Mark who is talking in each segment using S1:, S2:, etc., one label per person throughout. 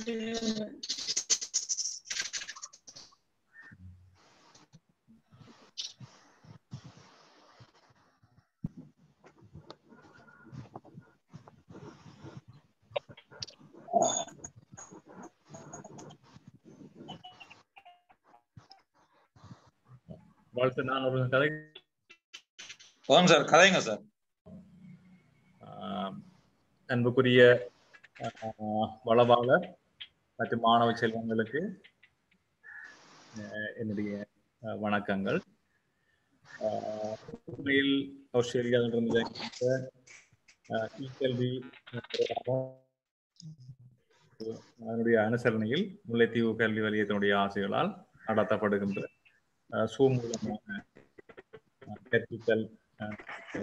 S1: வாழ்த்து நான் ஒரு கதை
S2: ஓம் சார் கதைங்க சார்
S1: ஆஹ், அன்புக்குரிய ஆஹ், வளவாளர் மற்றும் மாணவ செல்வங்களுக்கு ஆஹ், என்னுடைய ஆஹ், வணக்கங்கள் ஆஹ், உண்மையில் ஆஸ்திரேலியாவிலிருந்து ஆஹ், இ-கல்வி அதனுடைய அனுசரணையில் முல்லைத்தீவு கல்வி வலயத்தினுடைய ஆசைகளால் நடத்தப்படுகின்ற ஆஹ், சூம் மூலமான ஆஹ், கற்பித்தல் ஆஹ்,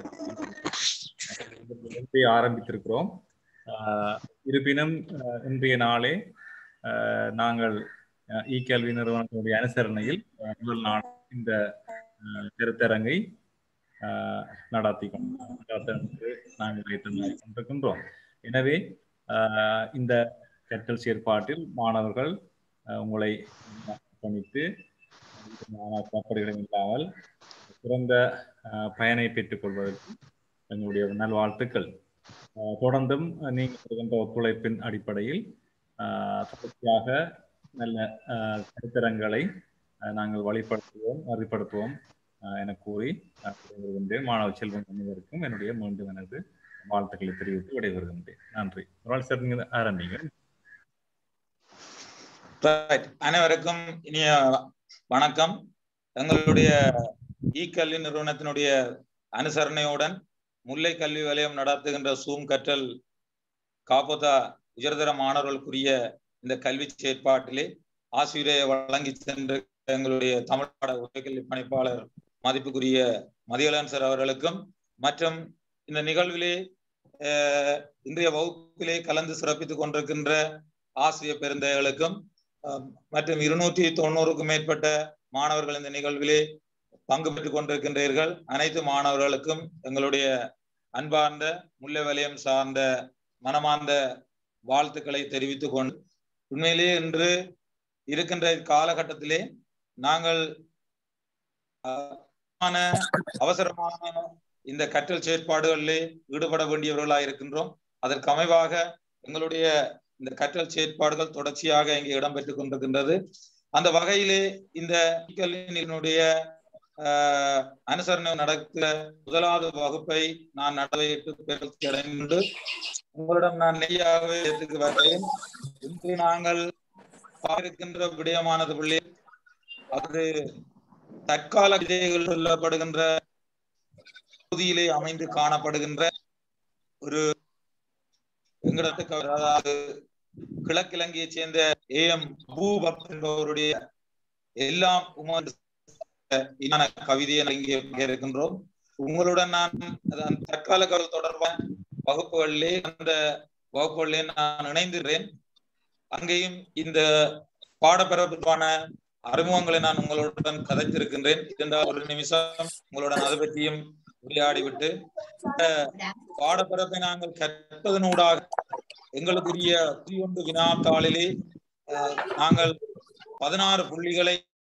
S1: இதை ஆரம்பித்திருக்கிறோம் ஆஹ், இருப்பினும் ஆஹ், இன்றைய நாளே ஆஹ், நாங்கள் ஆஹ், இ கல்வி நிறுவனத்தினுடைய அனுசரணையில் ஆஹ், முதல் நாள் இந்த ஆஹ், கருத்தரங்கை ஆஹ், நடத்தி கொண்டு நடத்த நாங்கள் வைத்து கொண்டிருக்கின்றோம் எனவே ஆஹ், இந்த கற்றல் செயற்பாட்டில் மாணவர்கள் ஆஹ், உங்களை பணித்து தப்படைகளும் இல்லாமல் சிறந்த ஆஹ், பயனை பெற்றுக் கொள்வதற்கு எங்களுடைய நல்வாழ்த்துக்கள் ஆஹ், தொடர்ந்தும் நீங்கள் தருகின்ற ஒத்துழைப்பின் அடிப்படையில் ஆஹ், தொடர்ச்சியாக நல்ல ஆஹ், கருத்தரங்களை ஆஹ், நாங்கள் வழிபடுத்துவோம் வழிபடுத்துவோம் ஆஹ், என கூறி நான் விடைபெறுகின்றேன் மாணவ செல்வம் அனைவருக்கும் என்னுடைய மீண்டும் எனது வாழ்த்துக்களை தெரிவித்து விடைபெறுகின்றேன் நன்றி ஒரு நாள் சார் நீங்க ஆரம்பிங்க
S2: Right. அனைவருக்கும் இனிய வணக்கம் எங்களுடைய இ கல்வி நிறுவனத்தினுடைய அனுசரணையுடன் முல்லை கல்வி வலயம் நடத்துகின்ற சூம் கற்றல் காப்போதா உயர்தர மாணவர்களுக்குரிய இந்த கல்வி செயற்பாட்டிலே ஆசிரியரை வழங்கி சென்ற எங்களுடைய தமிழ்நாடு உயர்கல்வி பணிப்பாளர் மதிப்புக்குரிய மதியலன் சார் அவர்களுக்கும் மற்றும் இந்த நிகழ்விலே அஹ், இன்றைய வகுப்பிலே கலந்து சிறப்பித்துக் கொண்டிருக்கின்ற ஆசிரியர் பெருந்தைகளுக்கும் அஹ், மற்றும் இருநூற்றி தொண்ணூறுக்கும் மேற்பட்ட மாணவர்கள் இந்த நிகழ்விலே பங்கு பெற்றுக் கொண்டிருக்கின்றீர்கள் அனைத்து மாணவர்களுக்கும் எங்களுடைய அன்பார்ந்த முல்லை வலயம் சார்ந்த மனமார்ந்த வாழ்த்துக்களை தெரிவித்துக் கொண்டு உண்மையிலேயே இன்று இருக்கின்ற காலகட்டத்திலே நாங்கள் அஹ், ஆன அவசரமான இந்த கற்றல் செயற்பாடுகளிலே ஈடுபட வேண்டியவர்களாக இருக்கின்றோம் அதற்கு அமைவாக எங்களுடைய இந்த கற்றல் செயற்பாடுகள் தொடர்ச்சியாக இங்கே இடம்பெற்றுக் கொண்டிருக்கின்றது அந்த வகையிலே இந்த கல்வியினுடைய ஆஹ், அனுசரணை நடக்கிற முதலாவது வகுப்பை நான் நடவையிட்டு பெருத்தி அடைந்து உங்களிடம் நான் நெய்யாகவே எடுத்துக்கு வரேன் இன்று நாங்கள் பார்க்கின்ற விடயமானது பிள்ளை அது தற்கால விதைகள் சொல்லப்படுகின்ற பகுதியிலே அமைந்து காணப்படுகின்ற ஒரு எங்களிடத்துக்கு அதாவது கிழக்கிழங்கையை சேர்ந்த ஏ எம் பூபப் என்பவருடைய எல்லாம் உமது இன கவிதையை இங்கே இங்கே இருக்கின்றோம் உங்களுடன் நான் அந்த தற்கால கருத்து தொடர்பான வகுப்புகளிலே அந்த வகுப்புகளிலே நான் இணைந்திருக்கிறேன் அங்கேயும் இந்த பாடப்பரப்புக்கான அறிமுகங்களை நான் உங்களுடன் கதைத்திருக்கின்றேன் இருந்தால் ஒரு நிமிஷம் உங்களுடன் அதை பற்றியும் உரையாடிவிட்டு இந்த பாடப்பரப்பை நாங்கள் கற்பதனூடாக எங்களுக்குரிய புதியொன்று வினாத்தாளிலே அஹ், நாங்கள் பதினாறு புள்ளிகளை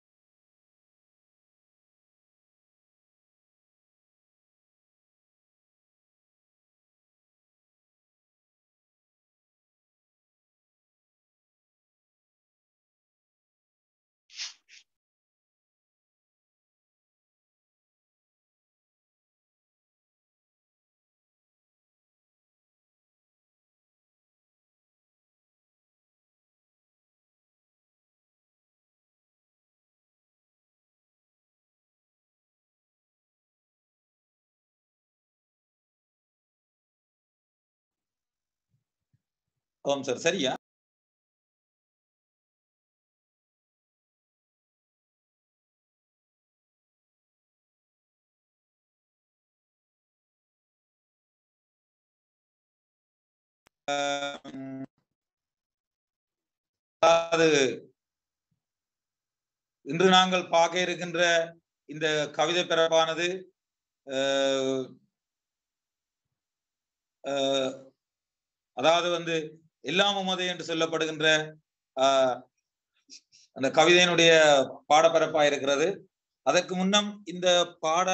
S2: ஓம் சார் சரியா ஆம், அதாவது இன்று நாங்கள் பார்க்க இருக்கின்ற இந்த கவிதை பிறப்பானது அஹ், அஹ், அதாவது வந்து எல்லாம் உமதே என்று சொல்லப்படுகின்ற ஆஹ் அந்த கவிதையினுடைய பாடப்பரப்பா இருக்கிறது அதற்கு முன்னம் இந்த பாட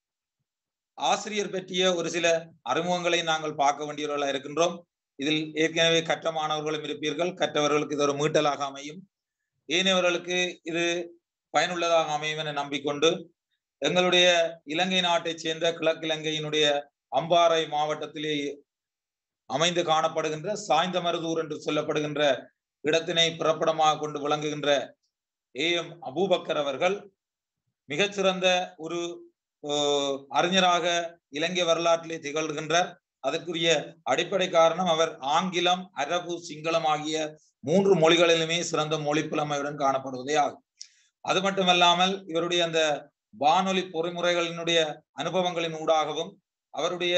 S2: ஆசிரியர் பற்றிய ஒரு சில அறிமுகங்களை நாங்கள் பார்க்க வேண்டியவர்களாக இருக்கின்றோம் இதில் ஏற்கனவே கற்ற மாணவர்களும் இருப்பீர்கள் கற்றவர்களுக்கு இது ஒரு மீட்டலாக அமையும் ஏனையவர்களுக்கு இது பயனுள்ளதாக அமையும் என நம்பிக்கொண்டு எங்களுடைய இலங்கை நாட்டைச் சேர்ந்த கிழக்கிலங்கையினுடைய அம்பாறை மாவட்டத்திலே அமைந்து காணப்படுகின்ற சாய்ந்தமருதூர் என்று சொல்லப்படுகின்ற இடத்தினை பிறப்பிடமாக கொண்டு விளங்குகின்ற ஏ எம் அபூபக்கர் அவர்கள் மிகச்சிறந்த ஒரு அறிஞராக இலங்கை வரலாற்றிலே திகழ்கின்றார் அதற்குரிய அடிப்படை காரணம் அவர் ஆங்கிலம் அரபு சிங்களம் ஆகிய மூன்று மொழிகளிலுமே சிறந்த மொழி புலமையுடன் காணப்படுவதே ஆகும் அது மட்டுமல்லாமல் இவருடைய அந்த வானொலி பொறிமுறைகளினுடைய அனுபவங்களின் ஊடாகவும் அவருடைய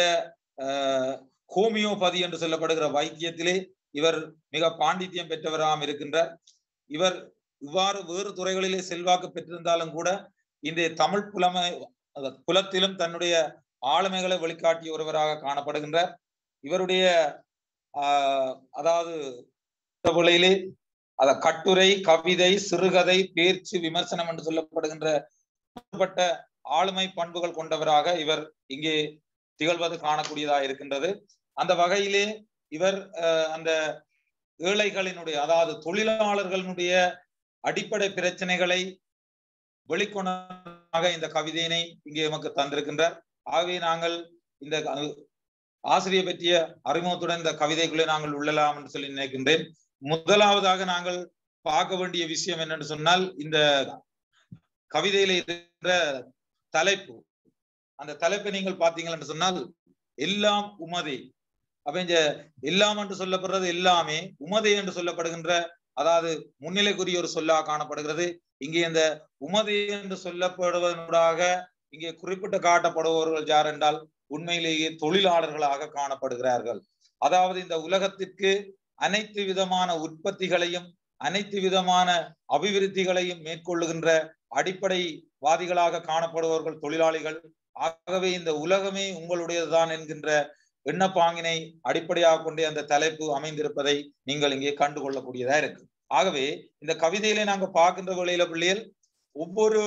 S2: ஹோமியோபதி என்று சொல்லப்படுகிற வைத்தியத்திலே இவர் மிக பாண்டித்யம் பெற்றவராகவும் இருக்கின்றார் இவர் இவ்வாறு வேறு துறைகளிலே செல்வாக்கு பெற்றிருந்தாலும் கூட இந்த தமிழ் புலமை புலத்திலும் தன்னுடைய ஆளுமைகளை வெளிக்காட்டிய ஒருவராக காணப்படுகின்றார் இவருடைய ஆஹ் அதாவது விலையிலே அத கட்டுரை கவிதை சிறுகதை பேச்சு விமர்சனம் என்று சொல்லப்படுகின்ற ஆளுமை பண்புகள் கொண்டவராக இவர் இங்கே திகழ்வது காணக்கூடியதாக இருக்கின்றது அந்த வகையிலே இவர் அந்த ஏழைகளினுடைய அதாவது தொழிலாளர்களுடைய அடிப்படை பிரச்சனைகளை வெளிக்கொணராக இந்த கவிதையினை இங்கே நமக்கு தந்திருக்கின்றார் ஆகவே நாங்கள் இந்த ஆசிரியர் பற்றிய அறிமுகத்துடன் இந்த கவிதைக்குள்ளே நாங்கள் உள்ளலாம் என்று சொல்லி நினைக்கின்றேன் முதலாவதாக நாங்கள் பார்க்க வேண்டிய விஷயம் என்னன்னு சொன்னால் இந்த கவிதையில இருக்கிற தலைப்பு அந்த தலைப்பை நீங்கள் பார்த்தீங்கள் சொன்னால் எல்லாம் உமதே அப்ப இந்த எல்லாம் என்று சொல்லப்படுறது எல்லாமே உமதே என்று சொல்லப்படுகின்ற அதாவது முன்னிலைக்குரிய ஒரு சொல்லாக காணப்படுகிறது இங்கே இந்த உமதே என்று சொல்லப்படுவதனூடாக இங்கே குறிப்பிட்டு காட்டப்படுபவர்கள் யார் என்றால் உண்மையிலேயே தொழிலாளர்களாக காணப்படுகிறார்கள் அதாவது இந்த உலகத்திற்கு அனைத்து விதமான உற்பத்திகளையும் அனைத்து விதமான அபிவிருத்திகளையும் மேற்கொள்ளுகின்ற அடிப்படைவாதிகளாக காணப்படுபவர்கள் தொழிலாளிகள் ஆகவே இந்த உலகமே உங்களுடையதுதான் என்கின்ற எண்ணப்பாங்கினை அடிப்படையாக கொண்டே அந்த தலைப்பு அமைந்திருப்பதை நீங்கள் இங்கே கண்டுகொள்ளக்கூடியதா இருக்கு ஆகவே இந்த கவிதையிலே நாங்க பார்க்கின்ற வேளையில பிள்ளைகள் ஒவ்வொரு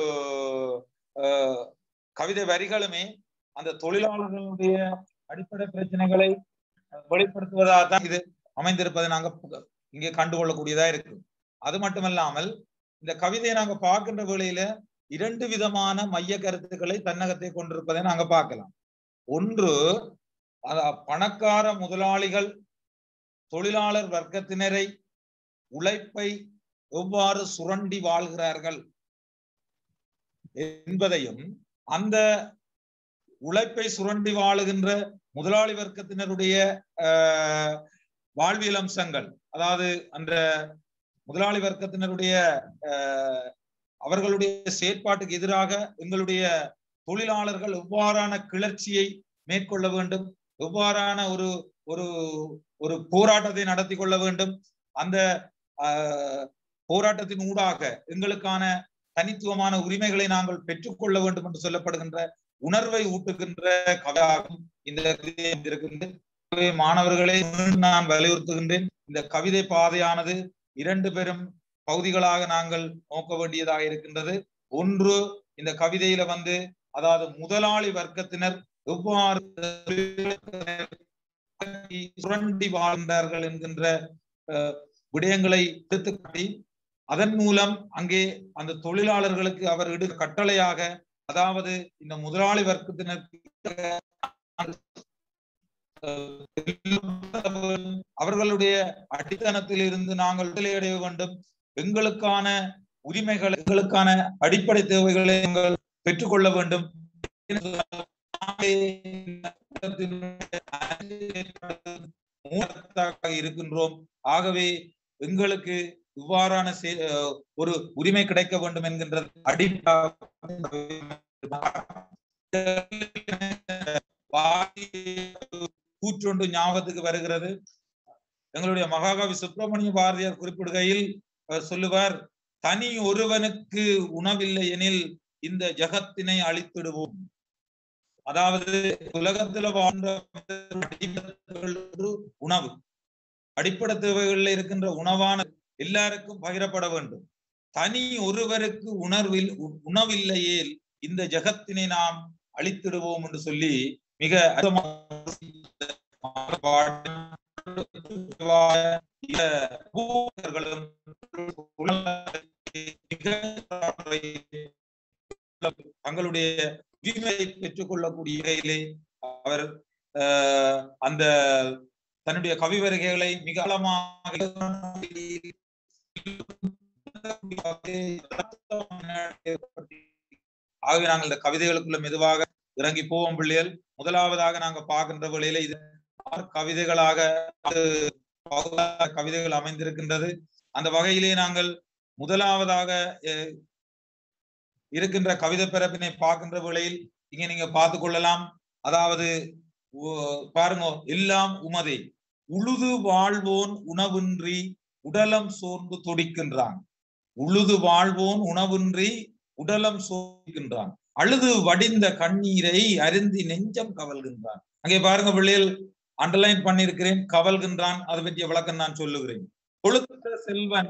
S2: கவிதை வரிகளுமே அந்த தொழிலாளர்களுடைய அடிப்படை பிரச்சனைகளை வெளிப்படுத்துவதாக தான் இது அமைந்திருப்பதை நாங்க இங்கே கண்டுகொள்ளக்கூடியதா இருக்கு அது மட்டுமல்லாமல் இந்த கவிதையை நாங்க பார்க்கின்ற வேளையில இரண்டு விதமான மைய கருத்துக்களை தன்னகத்தை கொண்டிருப்பதை நாங்க பார்க்கலாம் ஒன்று பணக்கார முதலாளிகள் தொழிலாளர் வர்க்கத்தினரை உழைப்பை எவ்வாறு சுரண்டி வாழ்கிறார்கள் என்பதையும் அந்த உழைப்பை சுரண்டி வாழுகின்ற முதலாளி வர்க்கத்தினருடைய வாழ்வியல் அம்சங்கள் அதாவது அந்த முதலாளி வர்க்கத்தினருடைய அவர்களுடைய செயற்பாட்டுக்கு எதிராக எங்களுடைய தொழிலாளர்கள் எவ்வாறான கிளர்ச்சியை மேற்கொள்ள வேண்டும் எவ்வாறான ஒரு ஒரு ஒரு போராட்டத்தை நடத்தி கொள்ள வேண்டும் அந்த போராட்டத்தின் ஊடாக எங்களுக்கான தனித்துவமான உரிமைகளை நாங்கள் பெற்றுக்கொள்ள வேண்டும் என்று சொல்லப்படுகின்ற உணர்வை ஊட்டுகின்ற கவிதாகும் இந்த இருக்கின்ற மாணவர்களை நான் வலியுறுத்துகின்றேன் இந்த கவிதை பாதையானது இரண்டு பெரும் பகுதிகளாக நாங்கள் நோக்க வேண்டியதாக இருக்கின்றது ஒன்று இந்த கவிதையில வந்து அதாவது முதலாளி வர்க்கத்தினர் எவ்வாறு சுரண்டி வாழ்ந்தார்கள் என்கின்ற விடயங்களை எடுத்து காட்டி அதன் மூலம் அங்கே அந்த தொழிலாளர்களுக்கு அவர் இடு கட்டளையாக அதாவது இந்த முதலாளி வர்க்கத்தினருக்கு அவர்களுடைய அடித்தனத்தில் இருந்து நாங்கள் விடுதலையடைய வேண்டும் எங்களுக்கான உரிமைகள் எங்களுக்கான அடிப்படை தேவைகளை நாங்கள் பெற்றுக்கொள்ள வேண்டும் இருக்கின்றோம் ஆகவே எங்களுக்கு இவ்வாறான ஒரு உரிமை கிடைக்க வேண்டும் என்கின்ற கூற்றொன்று ஞாபகத்துக்கு வருகிறது எங்களுடைய மகாகவி சுப்பிரமணிய பாரதியார் குறிப்பிடுகையில் சொல்லுவார் தனி ஒருவனுக்கு உணவில்லை எனில் இந்த ஜகத்தினை அழித்திடுவோம் அதாவது உலகத்துல வாழ்ந்த உணவு அடிப்படை தேவைகளில் இருக்கின்ற உணவான எல்லாருக்கும் பகிரப்பட வேண்டும் தனி ஒருவருக்கு உணர்வில் உணவில்லையேல் இந்த ஜெகத்தினை நாம் அழித்திடுவோம் என்று சொல்லி மிக தங்களுடைய உரிமையை பெற்றுக்கொள்ளக்கூடிய வகையிலே அவர் அந்த தன்னுடைய கவி வருகைகளை மிக ஆழமாக ஆகவே நாங்கள் இந்த கவிதைகளுக்குள்ள மெதுவாக இறங்கி போவோம் பிள்ளைகள் முதலாவதாக நாங்க பார்க்கின்ற வேளையில இது கவிதைகளாக கவிதைகள் அமைந்திருக்கின்றது அந்த வகையிலே நாங்கள் முதலாவதாக இருக்கின்ற கவிதை பிறப்பினை பார்க்கின்ற வேளையில் இங்க நீங்க பார்த்து கொள்ளலாம் அதாவது பாருங்க எல்லாம் உமதே உழுது வாழ்வோன் உணவின்றி உடலம் சோர்ந்து துடிக்கின்றான் உழுது வாழ்வோன் உணவின்றி உடலம் சோர்க்கின்றான் அழுது வடிந்த கண்ணீரை அருந்தி நெஞ்சம் கவல்கின்றான் அங்கே பாருங்க பிள்ளைகள் அண்டர்லைன் பண்ணிருக்கிறேன் கவல்கின்றான் அதை பற்றிய விளக்கம் நான் சொல்லுகிறேன் கொளுத்த செல்வன்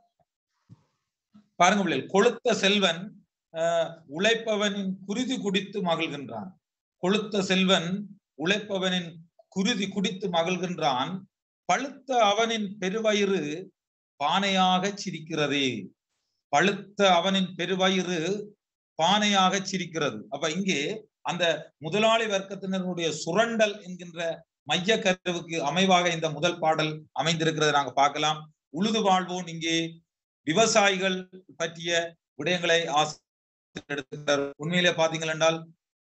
S2: பாருங்க பிள்ளைகள் கொளுத்த செல்வன் உழைப்பவனின் குருதி குடித்து மகிழ்கின்றான் கொளுத்த செல்வன் உழைப்பவனின் குருதி குடித்து மகிழ்கின்றான் பழுத்த அவனின் பெருவயிறு பானையாக சிரிக்கிறதே பழுத்த அவனின் பெருவயிறு பானையாக சிரிக்கிறது அப்ப இங்கே அந்த முதலாளி வர்க்கத்தினருடைய சுரண்டல் என்கின்ற மைய கருவுக்கு அமைவாக இந்த முதல் பாடல் அமைந்திருக்கிறதை நாங்க பார்க்கலாம் உழுது வாழ்வோம் இங்கே விவசாயிகள் பற்றிய விடயங்களை எடுத்துக்கிறார் உண்மையிலே பாத்தீங்கள் என்றால்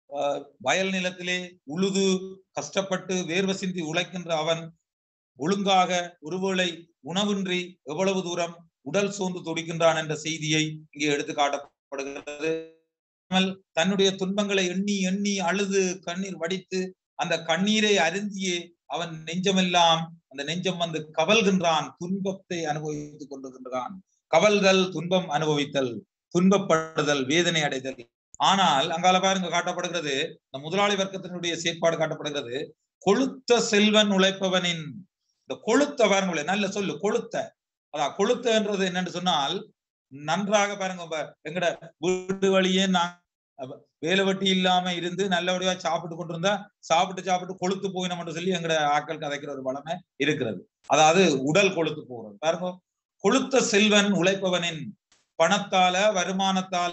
S2: வயல் நிலத்திலே உழுது கஷ்டப்பட்டு வேர்வை சிந்தி உழைக்கின்ற அவன் ஒழுங்காக ஒருவேளை உணவின்றி எவ்வளவு தூரம் உடல் சோர்ந்து துடிக்கின்றான் என்ற செய்தியை இங்கே எடுத்து காட்டப்படுகிறது தன்னுடைய துன்பங்களை எண்ணி எண்ணி அழுது கண்ணீர் வடித்து அந்த கண்ணீரை அருந்தியே அவன் நெஞ்சமெல்லாம் அந்த நெஞ்சம் வந்து கவல்கின்றான் துன்பத்தை அனுபவித்துக் கொண்டிருக்கின்றான் கவல்தல் துன்பம் அனுபவித்தல் துன்பப்படுதல் வேதனை அடைதல் ஆனால் அங்கால பாருங்க காட்டப்படுகிறது இந்த முதலாளி வர்க்கத்தினுடைய செயற்பாடு காட்டப்படுகிறது கொளுத்த செல்வன் உழைப்பவனின் இந்த கொளுத்த பாருங்க நல்ல சொல்லு கொளுத்த அதான் கொளுத்தன்றது என்னன்னு சொன்னால் நன்றாக பாருங்க எங்கட வீடு வழியே நான் வேலை வெட்டி இல்லாம இருந்து நல்லபடியா சாப்பிட்டு கொண்டிருந்தா சாப்பிட்டு சாப்பிட்டு கொளுத்து போயினோம்னு சொல்லி எங்கட ஆட்கள் கதைக்கிற ஒரு பலமே இருக்கிறது அதாவது உடல் கொளுத்து போகிறது பாருங்க கொளுத்த செல்வன் உழைப்பவனின் பணத்தால வருமானத்தால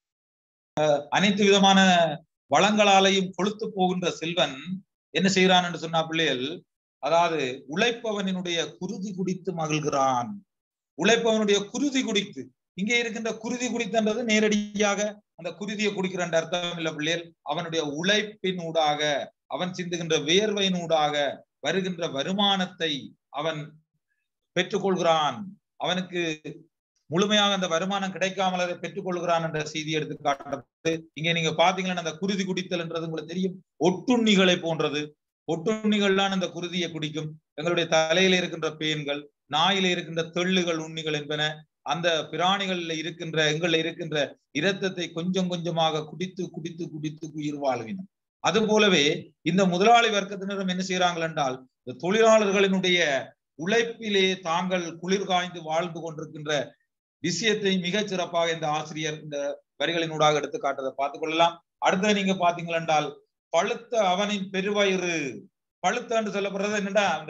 S2: அனைத்து விதமான வளங்களாலையும் கொளுத்து போகின்ற செல்வன் என்ன செய்யறான் என்று சொன்னா பிள்ளைகள் அதாவது உழைப்பவனினுடைய குருதி குடித்து மகிழ்கிறான் உழைப்பவனுடைய குருதி குடித்து இங்கே இருக்கின்ற குருதி குடித்தன்றது நேரடியாக அந்த குருதியை குடிக்கிற அர்த்தம் இல்ல பிள்ளைகள் அவனுடைய உழைப்பின் ஊடாக அவன் சிந்துகின்ற வேர்வையின் ஊடாக வருகின்ற வருமானத்தை அவன் பெற்றுக்கொள்கிறான் அவனுக்கு முழுமையாக அந்த வருமானம் கிடைக்காமல் அதை பெற்றுக்கொள்கிறான் என்ற செய்தி எடுத்து காட்டப்பட்டு இங்க நீங்க பாத்தீங்கன்னா அந்த குருதி குடித்தல் என்றது உங்களுக்கு தெரியும் ஒட்டுண்ணிகளை போன்றது ஒட்டுண்ணிகள்லாம் அந்த குருதியை குடிக்கும் எங்களுடைய தலையில இருக்கின்ற பேன்கள் நாயில இருக்கின்ற தெள்ளுகள் உண்ணிகள் என்பன அந்த பிராணிகள்ல இருக்கின்ற எங்கள்ல இருக்கின்ற இரத்தத்தை கொஞ்சம் கொஞ்சமாக குடித்து குடித்து குடித்து உயிர் வாழ்வினம் அது போலவே இந்த முதலாளி வர்க்கத்தினரும் என்ன செய்யறாங்கள் என்றால் இந்த தொழிலாளர்களினுடைய உழைப்பிலே தாங்கள் குளிர் காய்ந்து வாழ்ந்து கொண்டிருக்கின்ற விஷயத்தை மிகச் சிறப்பாக இந்த ஆசிரியர் இந்த வரிகளினூடாக எடுத்து காட்டுறதை பார்த்துக் கொள்ளலாம் அடுத்தது நீங்க பாத்தீங்கள் என்றால் பழுத்த அவனின் பெருவயிறு பழுத்தன்னு சொல்லப்படுறது என்னடா அந்த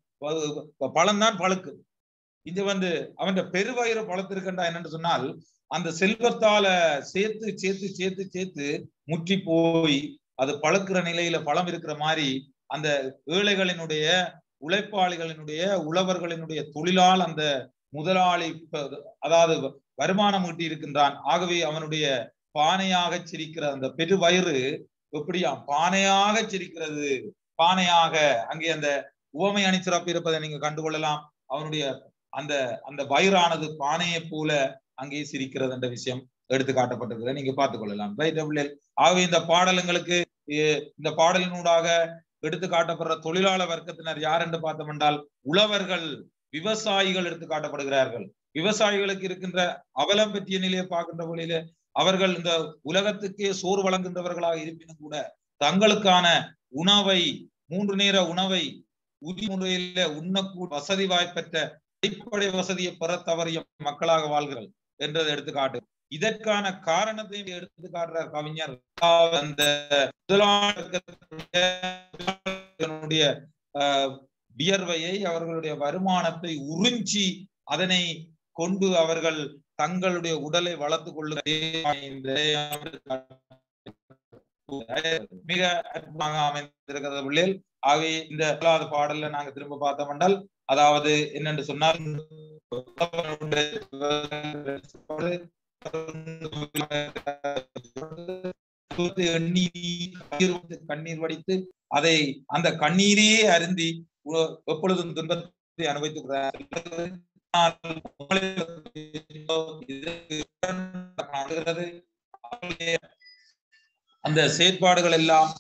S2: பழம்தான் பழுக்கு இது வந்து அவன் பெருவயிறு பழத்திருக்கண்டா என்னன்னு சொன்னால் அந்த செல்வத்தால சேர்த்து சேர்த்து சேர்த்து சேர்த்து முற்றி போய் அது பழுக்கிற நிலையில பழம் இருக்கிற மாதிரி அந்த ஏழைகளினுடைய உழைப்பாளிகளினுடைய உழவர்களினுடைய தொழிலால் அந்த முதலாளி அதாவது வருமானம் ஈட்டி இருக்கின்றான் ஆகவே அவனுடைய பானையாக சிரிக்கிற அந்த பெருவயிறு எப்படியா பானையாக சிரிக்கிறது பானையாக அங்கே அந்த உவமை அணிச்சிறப்பு இருப்பதை நீங்க கண்டுகொள்ளலாம் அவனுடைய அந்த அந்த வயிறானது பானையை போல அங்கே சிரிக்கிறது என்ற விஷயம் எடுத்து காட்டப்பட்டிருக்கிறத நீங்க பார்த்துக் கொள்ளலாம் ரைட் ஆகவே இந்த பாடலுங்களுக்கு இந்த பாடலினூடாக எடுத்து காட்டப்படுற தொழிலாளர் வர்க்கத்தினர் யார் என்று பார்த்தோம் என்றால் உழவர்கள் விவசாயிகள் எடுத்து காட்டப்படுகிறார்கள் விவசாயிகளுக்கு இருக்கின்ற அவலம் பற்றிய நிலையை பார்க்கின்ற வழியில அவர்கள் இந்த உலகத்துக்கே சோறு வழங்குகின்றவர்களாக இருப்பினும் கூட தங்களுக்கான உணவை மூன்று நேர உணவை உரிய முறையில உண்ணக்கூட வசதி வாய்ப்பற்ற அடிப்படை வசதியை பெற தவறிய மக்களாக வாழ்கிறார்கள் என்றதை எடுத்து காட்டு இதற்கான காரணத்தையும் எடுத்து காட்டுறார் கவிஞர் அந்த முதலாளிகளுடைய வியர்வையை அவர்களுடைய வருமானத்தை உறிஞ்சி அதனை கொண்டு அவர்கள் தங்களுடைய உடலை வளர்த்துக் கொள்ளுகிற மிக அற்புதமாக அமைந்திருக்கிறது பிள்ளைகள் ஆகவே இந்த முதலாவது பாடல்ல நாங்க திரும்ப பார்த்தோம் என்றால் அதாவது என்னென்று சொன்னால் கண்ணீர் வடித்து அதை அந்த கண்ணீரையே அருந்தி எப்பொழுதும் துன்பத்தை அனுபவித்துக்கிறார் அந்த செயற்பாடுகள் எல்லாம்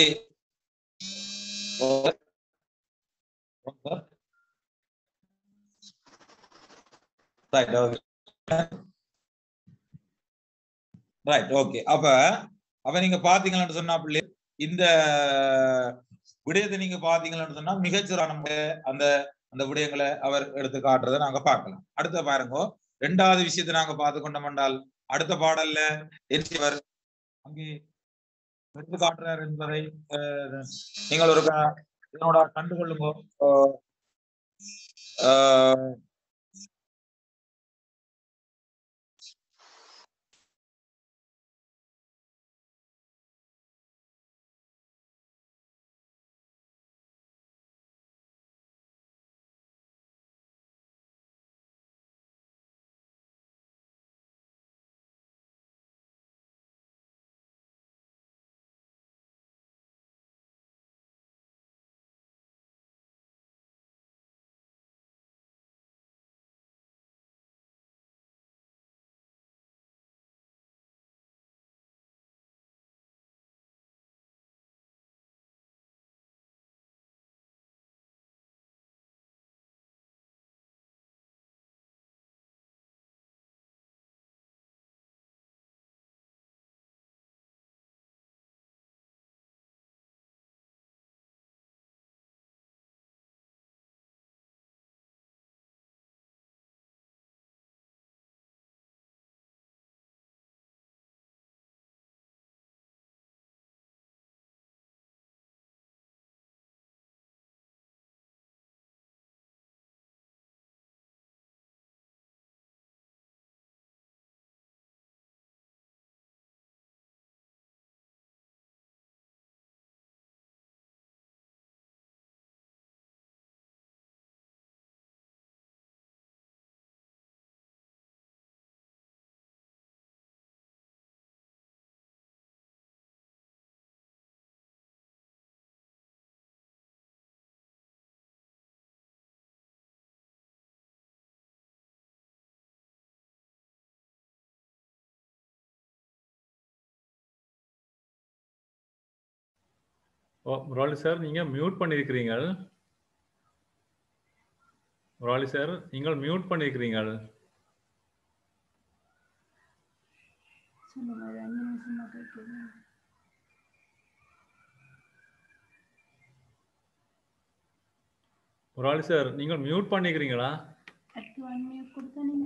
S2: ரைட் ஓகே அப்ப அப்ப நீங்க பாத்தீங்கன்னு சொன்னா பிள்ளை இந்த விடயத்தை நீங்க பாத்தீங்கன்னு சொன்னா மிகச்சிறான அந்த அந்த விடயங்களை அவர் எடுத்து காட்டுறதை நாங்க பார்க்கலாம் அடுத்த பாருங்க ரெண்டாவது விஷயத்தை நாங்க பார்த்து கொண்டோம் என்றால் அடுத்த பாடல்ல என்சிவர் அங்கே எடுத்து காட்டுறார் என்பதை நீங்கள் ஒரு இதனோட கண்டுகொள்ளுங்க
S1: ஓ முரளி சார் நீங்க மியூட் பண்ணியிருக்கிறீங்க முரளி சார் நீங்கள் மியூட் பண்ணியிருக்கிறீங்கள்
S3: சொல்லுங்க ஒரு அஞ்சு நிமிஷமா கேட்குது
S1: முரளி சார் நீங்கள் மியூட் பண்ணிக்கிறீங்களா
S3: அடுத்து ஒன் மினிட் கொடுத்தா நீங்க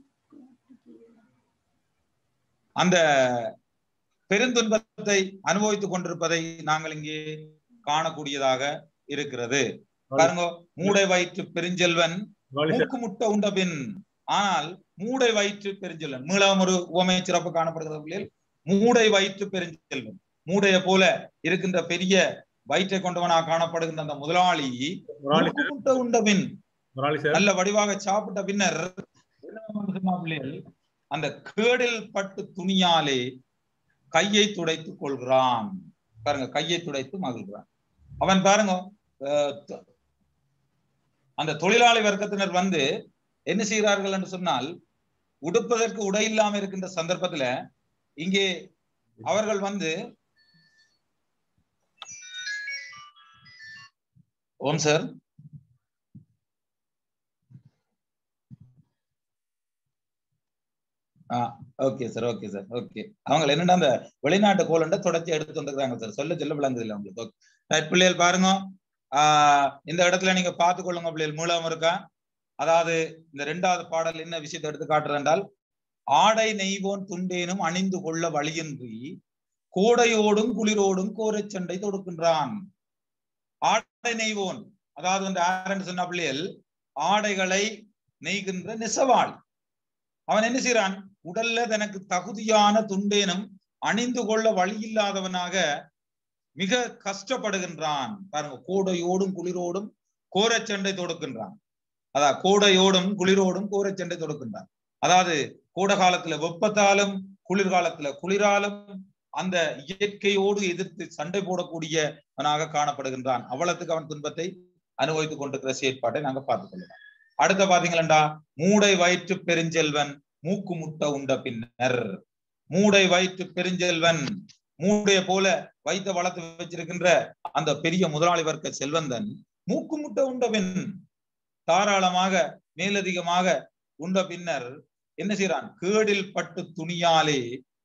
S2: அந்த பெருந்துன்பத்தை அனுபவித்துக் கொண்டிருப்பதை நாங்கள் இங்கே காணக்கூடியதாக இருக்கிறது பாருங்க மூடை வயிற்று பெருஞ்செல்வன்
S1: முரளி சார்
S2: மூக்கு முட்டை உண்ட பின் ஆனால் மூடை வயிற்று பெருஞ்செல்வன் மீளம் ஒரு உவமை சிறப்பு காணப்படுகிறது பிள்ளைகள் மூடை வயிற்று பெருஞ்செல்வன் மூடைய போல இருக்கின்ற பெரிய வயிற்றை கொண்டவனாக காணப்படுகின்ற அந்த முதலாளி
S1: முரளி
S2: மூக்கு முட்டை உண்ட பின்
S1: முரளி சார்
S2: நல்ல வடிவாக சாப்பிட்ட பின்னர் என்ன பண்ணுமா பிள்ளைகள் அந்த கேடில் பட்டு துணியாலே கையை துடைத்துக் கொள்கிறான் பாருங்க கையை துடைத்து மகிழ்கிறான் அவன் பாருங்க அஹ், த- அந்த தொழிலாளி வர்க்கத்தினர் வந்து என்ன செய்கிறார்கள் என்று சொன்னால் உடுப்பதற்கு உடை இல்லாம இருக்கின்ற சந்தர்ப்பத்துல இங்கே அவர்கள் வந்து ஓம் sir okay sir okay sir okay அவங்க என்னன்னா அந்த வெளிநாட்டு கோலண்ட தொடர்ச்சி எடுத்து வந்துருக்காங்க சார் சொல்ல சொல்ல விளங்குது இல்லை உங்களுக்கு Okay. Right, பிள்ளைகள் பாருங்க ஆஹ் இந்த இடத்துல நீங்க பார்த்து கொள்ளுங்க பிள்ளைகள் மூலம் இருக்கா அதாவது இந்த ரெண்டாவது பாடல் என்ன விஷயத்தை எடுத்து காட்டுறது என்றால் ஆடை நெய்வோன் துண்டேனும் அணிந்து கொள்ள வழியின்றி கோடையோடும் குளிரோடும் கோரைச் சண்டை தொடுக்கின்றான் ஆடை நெய்வோன் அதாவது வந்து ஆரன் சொன்ன பிள்ளைகள் ஆடைகளை நெய்கின்ற நெசவாள் அவன் என்ன செய்யறான் உடல்ல தனக்கு தகுதியான துண்டேனும் அணிந்து கொள்ள வழி இல்லாதவனாக மிக கஷ்டப்படுகின்றான் பாருங்க கோடையோடும் குளிரோடும் கோரச்சண்டை தொடுக்கின்றான் அதான் கோடையோடும் குளிரோடும் கோரச்சண்டை தொடுக்கின்றான் அதாவது கோடை காலத்துல வெப்பத்தாலும் குளிர்காலத்துல குளிராலும் அந்த இயற்கையோடு எதிர்த்து சண்டை போடக்கூடியவனாக காணப்படுகின்றான் அவ்வளத்துக்கு அவன் துன்பத்தை அனுபவித்துக் கொண்டிருக்கிற செயற்பாட்டை நாங்க பார்த்துக் கொள்ளலாம் அடுத்த பாத்தீங்களா மூடை வயிற்று பெருஞ்செல்வன் மூக்கு முட்டை உண்ட பின்னர் மூடை வயிற்று பெருஞ்செல்வன் மூடைய போல வைத்த வளர்த்து வச்சிருக்கின்ற அந்த பெரிய முதலாளி வர்க்க செல்வந்தன் மூக்கு முட்டை உண்ட பின் தாராளமாக மேலதிகமாக உண்ட பின்னர் என்ன செய்யறான் கேடில் பட்டு துணியாலே